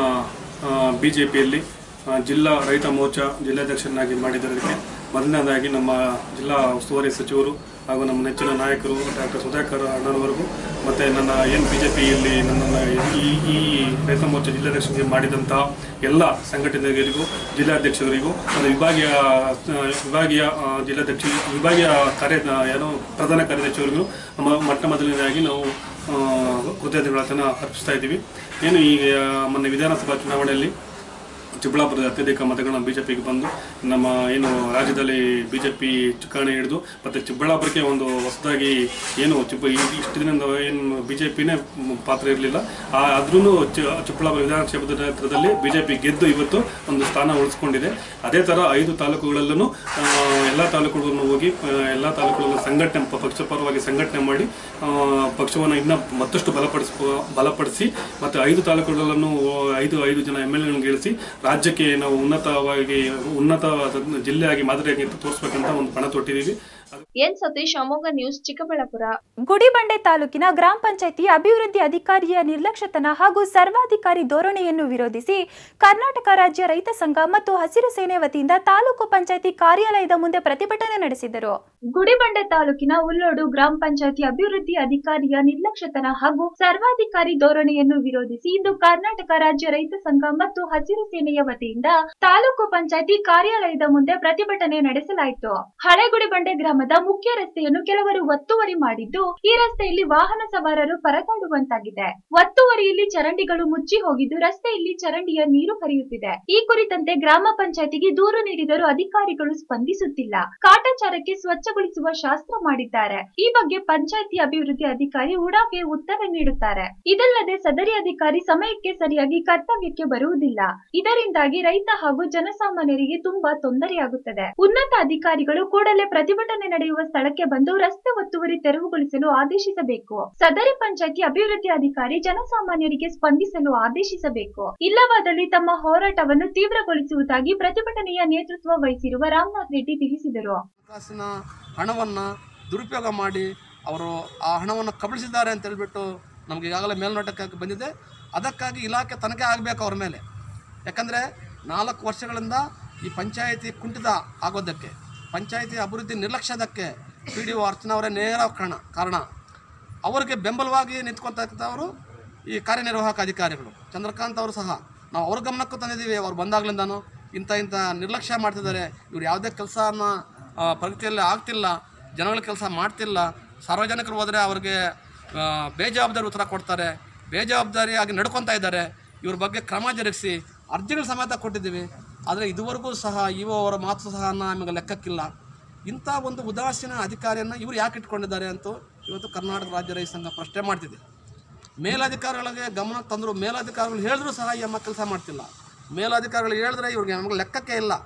ಬಿ ಜೆ ಪಿಯಲ್ಲಿ ಜಿಲ್ಲಾ ರೈತ ಮೋರ್ಚಾ ಜಿಲ್ಲಾಧ್ಯಕ್ಷರನ್ನಾಗಿ ಮಾಡಿದ್ದಕ್ಕೆ ಮೊದಲನೇದಾಗಿ ನಮ್ಮ ಜಿಲ್ಲಾ ಉಸ್ತುವಾರಿ ಸಚಿವರು ಹಾಗೂ ನಮ್ಮ ನೆಚ್ಚಿನ ನಾಯಕರು ಡಾಕ್ಟರ್ ಸುಧಾಕರ್ ಅಣ್ಣನವರೆಗೂ ಮತ್ತು ನನ್ನ ಏನು ಬಿ ಜೆ ಪಿಯಲ್ಲಿ ನನ್ನನ್ನು ಈ ಈ ರೈತ ಮೋರ್ಚಾ ಜಿಲ್ಲಾಧ್ಯಕ್ಷರಿಗೆ ಮಾಡಿದಂಥ ಎಲ್ಲ ಸಂಘಟನೆಗಳಿಗೂ ಜಿಲ್ಲಾಧ್ಯಕ್ಷರಿಗೂ ಮತ್ತು ವಿಭಾಗೀಯ ಆ, ವಿಭಾಗೀಯ ಆ, ಜಿಲ್ಲಾಧ್ಯಕ್ಷ ವಿಭಾಗೀಯ ಕಾರ್ಯ ಏನು ಪ್ರಧಾನ ಕಾರ್ಯದರ್ಶಿಯವರಿಗೂ ನಮ್ಮ ಮೊಟ್ಟ ಮೊದಲನೇದಾಗಿ ನಾವು ಆ, ಕೃತಜ್ಞತೆಗಳನ್ನು ಅರ್ಪಿಸ್ತಾ ಇದ್ದೀವಿ ಏನು ಈಗ ಮೊನ್ನೆ ವಿಧಾನಸಭಾ ಚುನಾವಣೆಯಲ್ಲಿ ಚಿಕ್ಕಬಳ್ಳಾಪುರದ ಅತ್ಯಧಿಕ ಮತಗಳನ್ನ ಬಿ ಜೆ ಪಿಗೆ ಬಂದು ನಮ್ಮ ಏನು ರಾಜ್ಯದಲ್ಲಿ ಬಿ ಜೆ ಪಿ ಚುಕ್ಕಾಣಿ ಹಿಡಿದು ಮತ್ತು ಚಿಕ್ಕಬಳ್ಳಾಪುರಕ್ಕೆ ಒಂದು ಹೊಸದಾಗಿ ಏನು ಚಿಕ್ಕ ಈ- ಇಷ್ಟು ದಿನದಿಂದ ಏನು ಬಿ ಜೆ ಪಿನೇ ಪಾತ್ರ ಇರಲಿಲ್ಲ ಆದ್ರೂ ಚಿಕ್ಕಬಳ್ಳಾಪುರ ವಿಧಾನಕ್ಷೇತ್ರದ ಕ್ಷೇತ್ರದಲ್ಲಿ ಬಿ ಜೆ ಪಿ ಗೆದ್ದು ಇವತ್ತು ಒಂದು ಸ್ಥಾನ ಉಳಿಸ್ಕೊಂಡಿದೆ ಅದೇ ಥರ ಐದು ತಾಲೂಕುಗಳಲ್ಲೂ ಎಲ್ಲ ತಾಲೂಕುಗಳನ್ನು ಹೋಗಿ ಎಲ್ಲ ತಾಲೂಕುಗಳಲ್ಲೂ ಸಂಘಟನೆ ಪ- ಪಕ್ಷ ಪರವಾಗಿ ಸಂಘಟನೆ ಮಾಡಿ ಆ, ಪಕ್ಷವನ್ನು ಇನ್ನೂ ಮತ್ತಷ್ಟು ಬಲಪಡಿಸ್ ಬಲಪಡಿಸಿ ಮತ್ತು ಐದು ತಾಲೂಕುಗಳಲ್ಲೂ ಐದು ಐದು ಜನ ಎಮ್ ಎಲ್ ಎಗಳನ್ನು ಗೆಲ್ಲಿಸಿ ರಾಜ್ಯಕ್ಕೆ ನಾವು ಉನ್ನತವಾಗಿ ಉನ್ನತ ಜಿಲ್ಲೆಯಾಗಿ ಮಾದರಿಯಾಗಿ ತೋರಿಸ್ಬೇಕಂತ ಒಂದು ಪಣ ತೊಟ್ಟಿದ್ದೀವಿ ಎನ್ ಸತೀಶ್ ಅಮೋಘ ನ್ಯೂಸ್ ಚಿಕ್ಕಬಳ್ಳಾಪುರ ಗುಡಿಬಂಡೆ ತಾಲೂಕಿನ ಗ್ರಾಮ ಪಂಚಾಯಿತಿ ಅಭಿವೃದ್ಧಿ ಅಧಿಕಾರಿಯ ನಿರ್ಲಕ್ಷ್ಯತನ ಹಾಗೂ ಸರ್ವಾಧಿಕಾರಿ ಧೋರಣೆಯನ್ನು ವಿರೋಧಿಸಿ ಕರ್ನಾಟಕ ರಾಜ್ಯ ರೈತ ಸಂಘ ಮತ್ತು ಹಸಿರು ಸೇನೆ ವತಿಯಿಂದ ತಾಲೂಕು ಪಂಚಾಯಿತಿ ಕಾರ್ಯಾಲಯದ ಮುಂದೆ ಪ್ರತಿಭಟನೆ ನಡೆಸಿದರು ಗುಡಿಬಂಡೆ ತಾಲೂಕಿನ ಉಲ್ಲೋಡು ಗ್ರಾಮ ಪಂಚಾಯತಿ ಅಭಿವೃದ್ಧಿ ಅಧಿಕಾರಿಯ ನಿರ್ಲಕ್ಷ್ಯತನ ಹಾಗೂ ಸರ್ವಾಧಿಕಾರಿ ಧೋರಣೆಯನ್ನು ವಿರೋಧಿಸಿ ಇಂದು ಕರ್ನಾಟಕ ರಾಜ್ಯ ರೈತ ಸಂಘ ಮತ್ತು ಹಸಿರು ಸೇನೆಯ ವತಿಯಿಂದ ತಾಲೂಕು ಪಂಚಾಯತಿ ಕಾರ್ಯಾಲಯದ ಮುಂದೆ ಪ್ರತಿಭಟನೆ ನಡೆಸಲಾಯಿತು ಹಳೆಗುಡಿಬಂಡೆ ಗ್ರಾಮದ ಮುಖ್ಯ ರಸ್ತೆಯನ್ನು ಕೆಲವರು ಒತ್ತುವರಿ ಮಾಡಿದ್ದು ಈ ರಸ್ತೆಯಲ್ಲಿ ವಾಹನ ಸವಾರರು ಪರದಾಡುವಂತಾಗಿದೆ ಒತ್ತುವರಿಯಲ್ಲಿ ಚರಂಡಿಗಳು ಮುಚ್ಚಿ ಹೋಗಿದ್ದು ರಸ್ತೆಯಲ್ಲಿ ಚರಂಡಿಯ ನೀರು ಹರಿಯುತ್ತಿದೆ ಈ ಕುರಿತಂತೆ ಗ್ರಾಮ ಪಂಚಾಯತಿಗೆ ದೂರು ನೀಡಿದರೂ ಅಧಿಕಾರಿಗಳು ಸ್ಪಂದಿಸುತ್ತಿಲ್ಲ ಕಾಟಾಚಾರಕ್ಕೆ ಸ್ವಚ್ಛಗೊಳಿಸುವ ಶಾಸ್ತ್ರ ಮಾಡಿದ್ದಾರೆ ಈ ಬಗ್ಗೆ ಪಂಚಾಯತಿ ಅಭಿವೃದ್ಧಿ ಅಧಿಕಾರಿ ಉಡಾಫೆ ಉತ್ತರ ನೀಡುತ್ತಾರೆ ಇದಲ್ಲದೆ ಸದರಿ ಅಧಿಕಾರಿ ಸಮಯಕ್ಕೆ ಸರಿಯಾಗಿ ಕರ್ತವ್ಯಕ್ಕೆ ಬರುವುದಿಲ್ಲ ಇದರಿಂದಾಗಿ ರೈತ ಹಾಗೂ ಜನಸಾಮಾನ್ಯರಿಗೆ ತುಂಬಾ ತೊಂದರೆಯಾಗುತ್ತದೆ ಉನ್ನತ ಅಧಿಕಾರಿಗಳು ಕೂಡಲೇ ಪ್ರತಿಭಟನೆ ನಡೆಯುವ ಸ್ಥಳಕ್ಕೆ ಬಂದು ರಸ್ತೆ ಒತ್ತುವರಿ ತೆರವುಗೊಳಿಸಲು ಆದೇಶಿಸಬೇಕು ಸದರಿ ಪಂಚಾಯತಿ ಅಭಿವೃದ್ಧಿ ಅಧಿಕಾರಿ ಜನಸಾಮಾನ್ಯರಿಗೆ ಸ್ಪಂದಿಸಲು ಆದೇಶಿಸಬೇಕು ಇಲ್ಲವಾದಲ್ಲಿ ತಮ್ಮ ಹೋರಾಟವನ್ನು ತೀವ್ರಗೊಳಿಸುವುದಾಗಿ ಪ್ರತಿಭಟನೆಯ ನೇತೃತ್ವ ವಹಿಸಿರುವ ರಾಮನಾಥ್ ರೆಡ್ಡಿ ತಿಳಿಸಿದರು ಹಣಕಾಸಿನ ಹಣವನ್ನು ದುರುಪಯೋಗ ಮಾಡಿ ಅವರು ಆ ಹಣವನ್ನು ಕಬಳಿಸಿದ್ದಾರೆ ಅಂತ ಹೇಳ್ಬಿಟ್ಟು ನಮಗೆ ಈಗಾಗಲೇ ಮೇಲ್ನೋಟಕ್ಕೆ ಬಂದಿದೆ ಅದಕ್ಕಾಗಿ ಇಲಾಖೆ ತನಿಖೆ ಆಗಬೇಕು ಅವ್ರ ಮೇಲೆ ಯಾಕಂದರೆ ನಾಲ್ಕು ವರ್ಷಗಳಿಂದ ಈ ಪಂಚಾಯಿತಿ ಕುಂಠಿತ ಆಗೋದಕ್ಕೆ ಪಂಚಾಯಿತಿ ಅಭಿವೃದ್ಧಿ ನಿರ್ಲಕ್ಷ್ಯದಕ್ಕೆ ಪಿ ಡಿ ಒ ಅರ್ಚನಾ ಅವರೇ ನೇರ ಕಾರಣ ಕಾರಣ ಅವರಿಗೆ ಬೆಂಬಲವಾಗಿ ನಿಂತ್ಕೊಳ್ತಕ್ಕಂಥವರು ಈ ಕಾರ್ಯನಿರ್ವಾಹಕ ಅಧಿಕಾರಿಗಳು ಚಂದ್ರಕಾಂತ್ ಅವರು ಸಹ ನಾವು ಅವ್ರ ಗಮನಕ್ಕೂ ತಂದಿದ್ದೀವಿ ಅವ್ರು ಬಂದಾಗ್ಲಿಂದನೂ ಇಂಥ ಇಂಥ ನಿರ್ಲಕ್ಷ್ಯ ಮಾಡ್ತಿದ್ದಾರೆ ಇವ್ರು ಯಾವುದೇ ಕೆಲಸನ ಪ್ರಗತಿಯಲ್ಲಿ ಆಗ್ತಿಲ್ಲ ಜನಗಳ ಕೆಲಸ ಮಾಡ್ತಿಲ್ಲ ಸಾರ್ವಜನಿಕರು ಹೋದರೆ ಅವ್ರಿಗೆ ಆ, ಬೇಜವಾಬ್ದಾರಿ ಉತ್ತರ ಕೊಡ್ತಾರೆ ಬೇಜವಾಬ್ದಾರಿಯಾಗಿ ನಡ್ಕೊತಾ ಇದ್ದಾರೆ ಇವ್ರ ಬಗ್ಗೆ ಕ್ರಮ ಜರುಗಿಸಿ ಅರ್ಜಿಗಳು ಸಮೇತ ಕೊಟ್ಟಿದ್ದೀವಿ ಆದರೆ ಇದುವರೆಗೂ ಸಹ ಇವ ಅವರ ಮಾತು ಸಹ ನಮಗೆ ಲೆಕ್ಕಕ್ಕಿಲ್ಲ ಇಂಥ ಒಂದು ಉದಾಸೀನ ಅಧಿಕಾರಿಯನ್ನು ಇವರು ಯಾಕೆ ಇಟ್ಕೊಂಡಿದ್ದಾರೆ ಅಂತ ಇವತ್ತು ಕರ್ನಾಟಕ ರಾಜ್ಯ ರೈತ ಸಂಘ ಪ್ರಶ್ನೆ ಮಾಡ್ತಿದೆ ಮೇಲಧಿಕಾರಿಗಳಿಗೆ ಗಮನ ತಂದರು ಮೇಲಧಿಕಾರಿಗಳು ಹೇಳಿದ್ರು ಸಹ ಈ ಅಮ್ಮ ಕೆಲಸ ಮಾಡ್ತಿಲ್ಲ ಮೇಲಧಿಕಾರಿಗಳು ಹೇಳಿದ್ರೆ ಇವ್ರಿಗೆ ನಮಗೆ ಲೆಕ್ಕಕ್ಕೆ ಇಲ್ಲ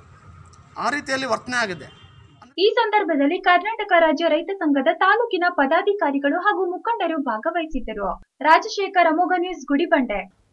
ಆ ರೀತಿಯಲ್ಲಿ ವರ್ತನೆ ಆಗಿದೆ ಈ ಸಂದರ್ಭದಲ್ಲಿ ಕರ್ನಾಟಕ ರಾಜ್ಯ ರೈತ ಸಂಘದ ತಾಲೂಕಿನ ಪದಾಧಿಕಾರಿಗಳು ಹಾಗೂ ಮುಖಂಡರು ಭಾಗವಹಿಸಿದ್ದರು ರಾಜಶೇಖರ್ ಅಮೋಘ ನ್ಯೂಸ್ ಗುಡಿಬಂಡೆ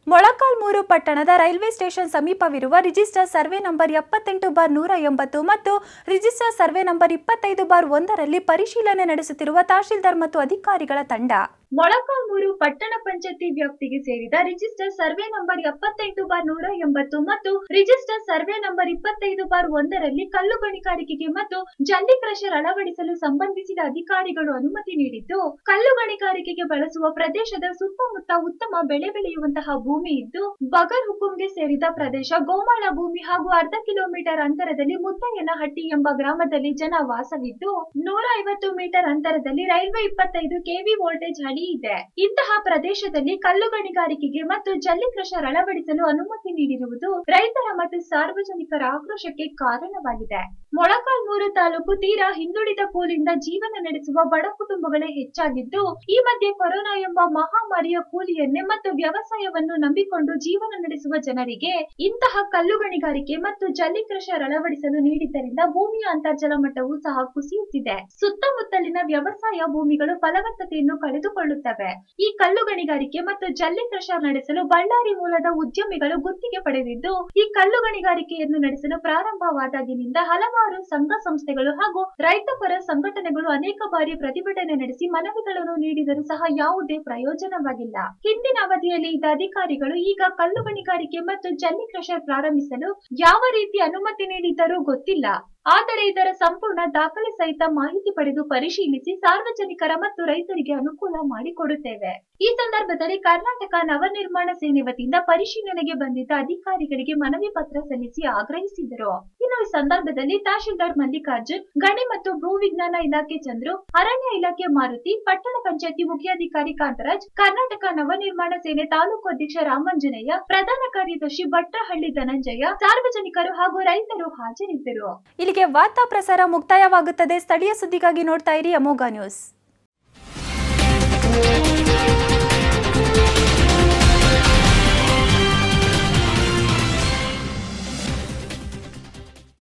ಮೊಳಕಾಲ್ಮೂರು ಪಟ್ಟಣದ ರೈಲ್ವೆ ಸ್ಟೇಷನ್ ಸಮೀಪವಿರುವ ರಿಜಿಸ್ಟರ್ ಸರ್ವೆ ನಂಬರ್ ಎಪ್ಪತ್ತೆಂಟು ಬಾರ್ ನೂರ ಎಂಬತ್ತು ಮತ್ತು ರಿಜಿಸ್ಟರ್ ಸರ್ವೆ ನಂಬರ್ ಇಪ್ಪತ್ತೈದು ಬಾರ್ ಒಂದರಲ್ಲಿ ಪರಿಶೀಲನೆ ನಡೆಸುತ್ತಿರುವ ತಹಶೀಲ್ದಾರ್ ಮತ್ತು ಅಧಿಕಾರಿಗಳ ತಂಡ ಮೊಳಕಾಲ್ಮೂರು ಪಟ್ಟಣ ಪಂಚಾಯತಿ ವ್ಯಾಪ್ತಿಗೆ ಸೇರಿದ ರಿಜಿಸ್ಟರ್ ಸರ್ವೆ ನಂಬರ್ ಎಪ್ಪತ್ತೆಂಟು ಬಾರ್ ನೂರ ಎಂಬತ್ತು ಮತ್ತು ರಿಜಿಸ್ಟರ್ ಸರ್ವೆ ನಂಬರ್ ಇಪ್ಪತ್ತೈದು ಬಾರ್ ಒಂದರಲ್ಲಿ ಕಲ್ಲು ಗಣಿಗಾರಿಕೆಗೆ ಮತ್ತು ಜಲ್ಲಿ ಕ್ರಷರ್ ಅಳವಡಿಸಲು ಸಂಬಂಧಿಸಿದ ಅಧಿಕಾರಿಗಳು ಅನುಮತಿ ನೀಡಿದ್ದು ಕಲ್ಲು ಗಣಿಗಾರಿಕೆಗೆ ಬಳಸುವ ಪ್ರದೇಶದ ಸುತ್ತಮುತ್ತ ಉತ್ತಮ ಬೆಳೆ ಬೆಳೆಯುವಂತಹ ಭೂಮಿ ಇದ್ದು ಬಗರ್ ಹುಕುಂಗೆ ಸೇರಿದ ಪ್ರದೇಶ ಗೋಮಾಳ ಭೂಮಿ ಹಾಗೂ ಅರ್ಧ ಕಿಲೋಮೀಟರ್ ಅಂತರದಲ್ಲಿ ಮುದ್ದಯ್ಯನಹಟ್ಟಿ ಎಂಬ ಗ್ರಾಮದಲ್ಲಿ ಜನ ವಾಸವಿದ್ದು ನೂರ ಐವತ್ತು ಮೀಟರ್ ಅಂತರದಲ್ಲಿ ರೈಲ್ವೆ ಇಪ್ಪತ್ತೈದು ಕೆವಿ ವೋಲ್ಟೇಜ್ ಹಳಿ ಇದೆ ಇಂತಹ ಪ್ರದೇಶದಲ್ಲಿ ಕಲ್ಲು ಗಣಿಗಾರಿಕೆಗೆ ಮತ್ತು ಜಲ್ಲಿ ಕ್ರಷರ್ ಅಳವಡಿಸಲು ಅನುಮತಿ ನೀಡಿರುವುದು ರೈತರ ಮತ್ತು ಸಾರ್ವಜನಿಕರ ಆಕ್ರೋಶಕ್ಕೆ ಕಾರಣವಾಗಿದೆ ಮೊಳಕಾಲ್ಮೂರು ತಾಲೂಕು ತೀರಾ ಹಿಂದುಳಿದ ಕೂಲಿಯಿಂದ ಜೀವನ ನಡೆಸುವ ಬಡ ಕುಟುಂಬಗಳೇ ಹೆಚ್ಚಾಗಿದ್ದು ಈ ಮಧ್ಯೆ ಕೊರೋನಾ ಎಂಬ ಮಹಾಮಾರಿಯ ಕೂಲಿಯನ್ನೇ ಮತ್ತು ವ್ಯವಸಾಯವನ್ನು ನಂಬಿಕೊಂಡು ಜೀವನ ನಡೆಸುವ ಜನರಿಗೆ ಇಂತಹ ಕಲ್ಲು ಗಣಿಗಾರಿಕೆ ಮತ್ತು ಜಲ್ಲಿ ಕ್ರಷರ್ ಅಳವಡಿಸಲು ನೀಡಿದ್ದರಿಂದ ಭೂಮಿಯ ಅಂತರ್ಜಲ ಮಟ್ಟವು ಸಹ ಕುಸಿಯುತ್ತಿದೆ ಸುತ್ತಮುತ್ತಲಿನ ವ್ಯವಸಾಯ ಭೂಮಿಗಳು ಫಲವತ್ತತೆಯನ್ನು ಕಳೆದುಕೊಳ್ಳುತ್ತವೆ ಈ ಕಲ್ಲು ಗಣಿಗಾರಿಕೆ ಮತ್ತು ಜಲ್ಲಿ ಕ್ರಷರ್ ನಡೆಸಲು ಬಳ್ಳಾರಿ ಮೂಲದ ಉದ್ಯಮಿಗಳು ಗುತ್ತಿಗೆ ಪಡೆದಿದ್ದು ಈ ಕಲ್ಲು ಗಣಿಗಾರಿಕೆಯನ್ನು ನಡೆಸಲು ಪ್ರಾರಂಭವಾದಾಗಿನಿಂದ ಹಲವಾರು ಸಂಘ ಸಂಸ್ಥೆಗಳು ಹಾಗೂ ರೈತಪರ ಸಂಘಟನೆಗಳು ಅನೇಕ ಬಾರಿ ಪ್ರತಿಭಟನೆ ನಡೆಸಿ ಮನವಿಗಳನ್ನು ನೀಡಿದರೂ ಸಹ ಯಾವುದೇ ಪ್ರಯೋಜನವಾಗಿಲ್ಲ ಹಿಂದಿನ ಅವಧಿಯಲ್ಲಿ ಇದ್ದ ಅಧಿಕಾರಿಗಳು ಈಗ ಕಲ್ಲು ಗಣಿಗಾರಿಕೆ ಮತ್ತು ಜಲ್ಲಿ ಕ್ರಷರ್ ಪ್ರಾರಂಭಿಸಲು ಯಾವ ರೀತಿ ಅನುಮತಿ ನೀಡಿದ್ದರೂ ಗೊತ್ತಿಲ್ಲ ಆದರೆ ಇದರ ಸಂಪೂರ್ಣ ದಾಖಲೆ ಸಹಿತ ಮಾಹಿತಿ ಪಡೆದು ಪರಿಶೀಲಿಸಿ ಸಾರ್ವಜನಿಕರ ಮತ್ತು ರೈತರಿಗೆ ಅನುಕೂಲ ಮಾಡಿಕೊಡುತ್ತೇವೆ ಈ ಸಂದರ್ಭದಲ್ಲಿ ಕರ್ನಾಟಕ ನವನಿರ್ಮಾಣ ಸೇನೆ ವತಿಯಿಂದ ಪರಿಶೀಲನೆಗೆ ಬಂದಿದ್ದ ಅಧಿಕಾರಿಗಳಿಗೆ ಮನವಿ ಪತ್ರ ಸಲ್ಲಿಸಿ ಆಗ್ರಹಿಸಿದರು ಇನ್ನು ಈ ಸಂದರ್ಭದಲ್ಲಿ ತಹಶೀಲ್ದಾರ್ ಮಲ್ಲಿಕಾರ್ಜುನ್ ಗಣಿ ಮತ್ತು ಭೂ ವಿಜ್ಞಾನ ಇಲಾಖೆ ಚಂದ್ರು ಅರಣ್ಯ ಇಲಾಖೆ ಮಾರುತಿ ಪಟ್ಟಣ ಪಂಚಾಯತಿ ಮುಖ್ಯಾಧಿಕಾರಿ ಕಾಂತರಾಜ್ ಕರ್ನಾಟಕ ನವನಿರ್ಮಾಣ ಸೇನೆ ತಾಲೂಕು ಅಧ್ಯಕ್ಷ ರಾಮಾಂಜನೇಯ ಪ್ರಧಾನ ಕಾರ್ಯದರ್ಶಿ ಭಟ್ರಹಳ್ಳಿ ಧನಂಜಯ ಸಾರ್ವಜನಿಕರು ಹಾಗೂ ರೈತರು ಹಾಜರಿದ್ದರು ಇಲ್ಲಿಗೆ ವಾರ್ತಾ ಪ್ರಸಾರ ಮುಕ್ತಾಯವಾಗುತ್ತದೆ ಸ್ಥಳೀಯ ಸುದ್ದಿಗಾಗಿ ನೋಡ್ತಾ ಇರಿ ಅಮೋಘ ನ್ಯೂಸ್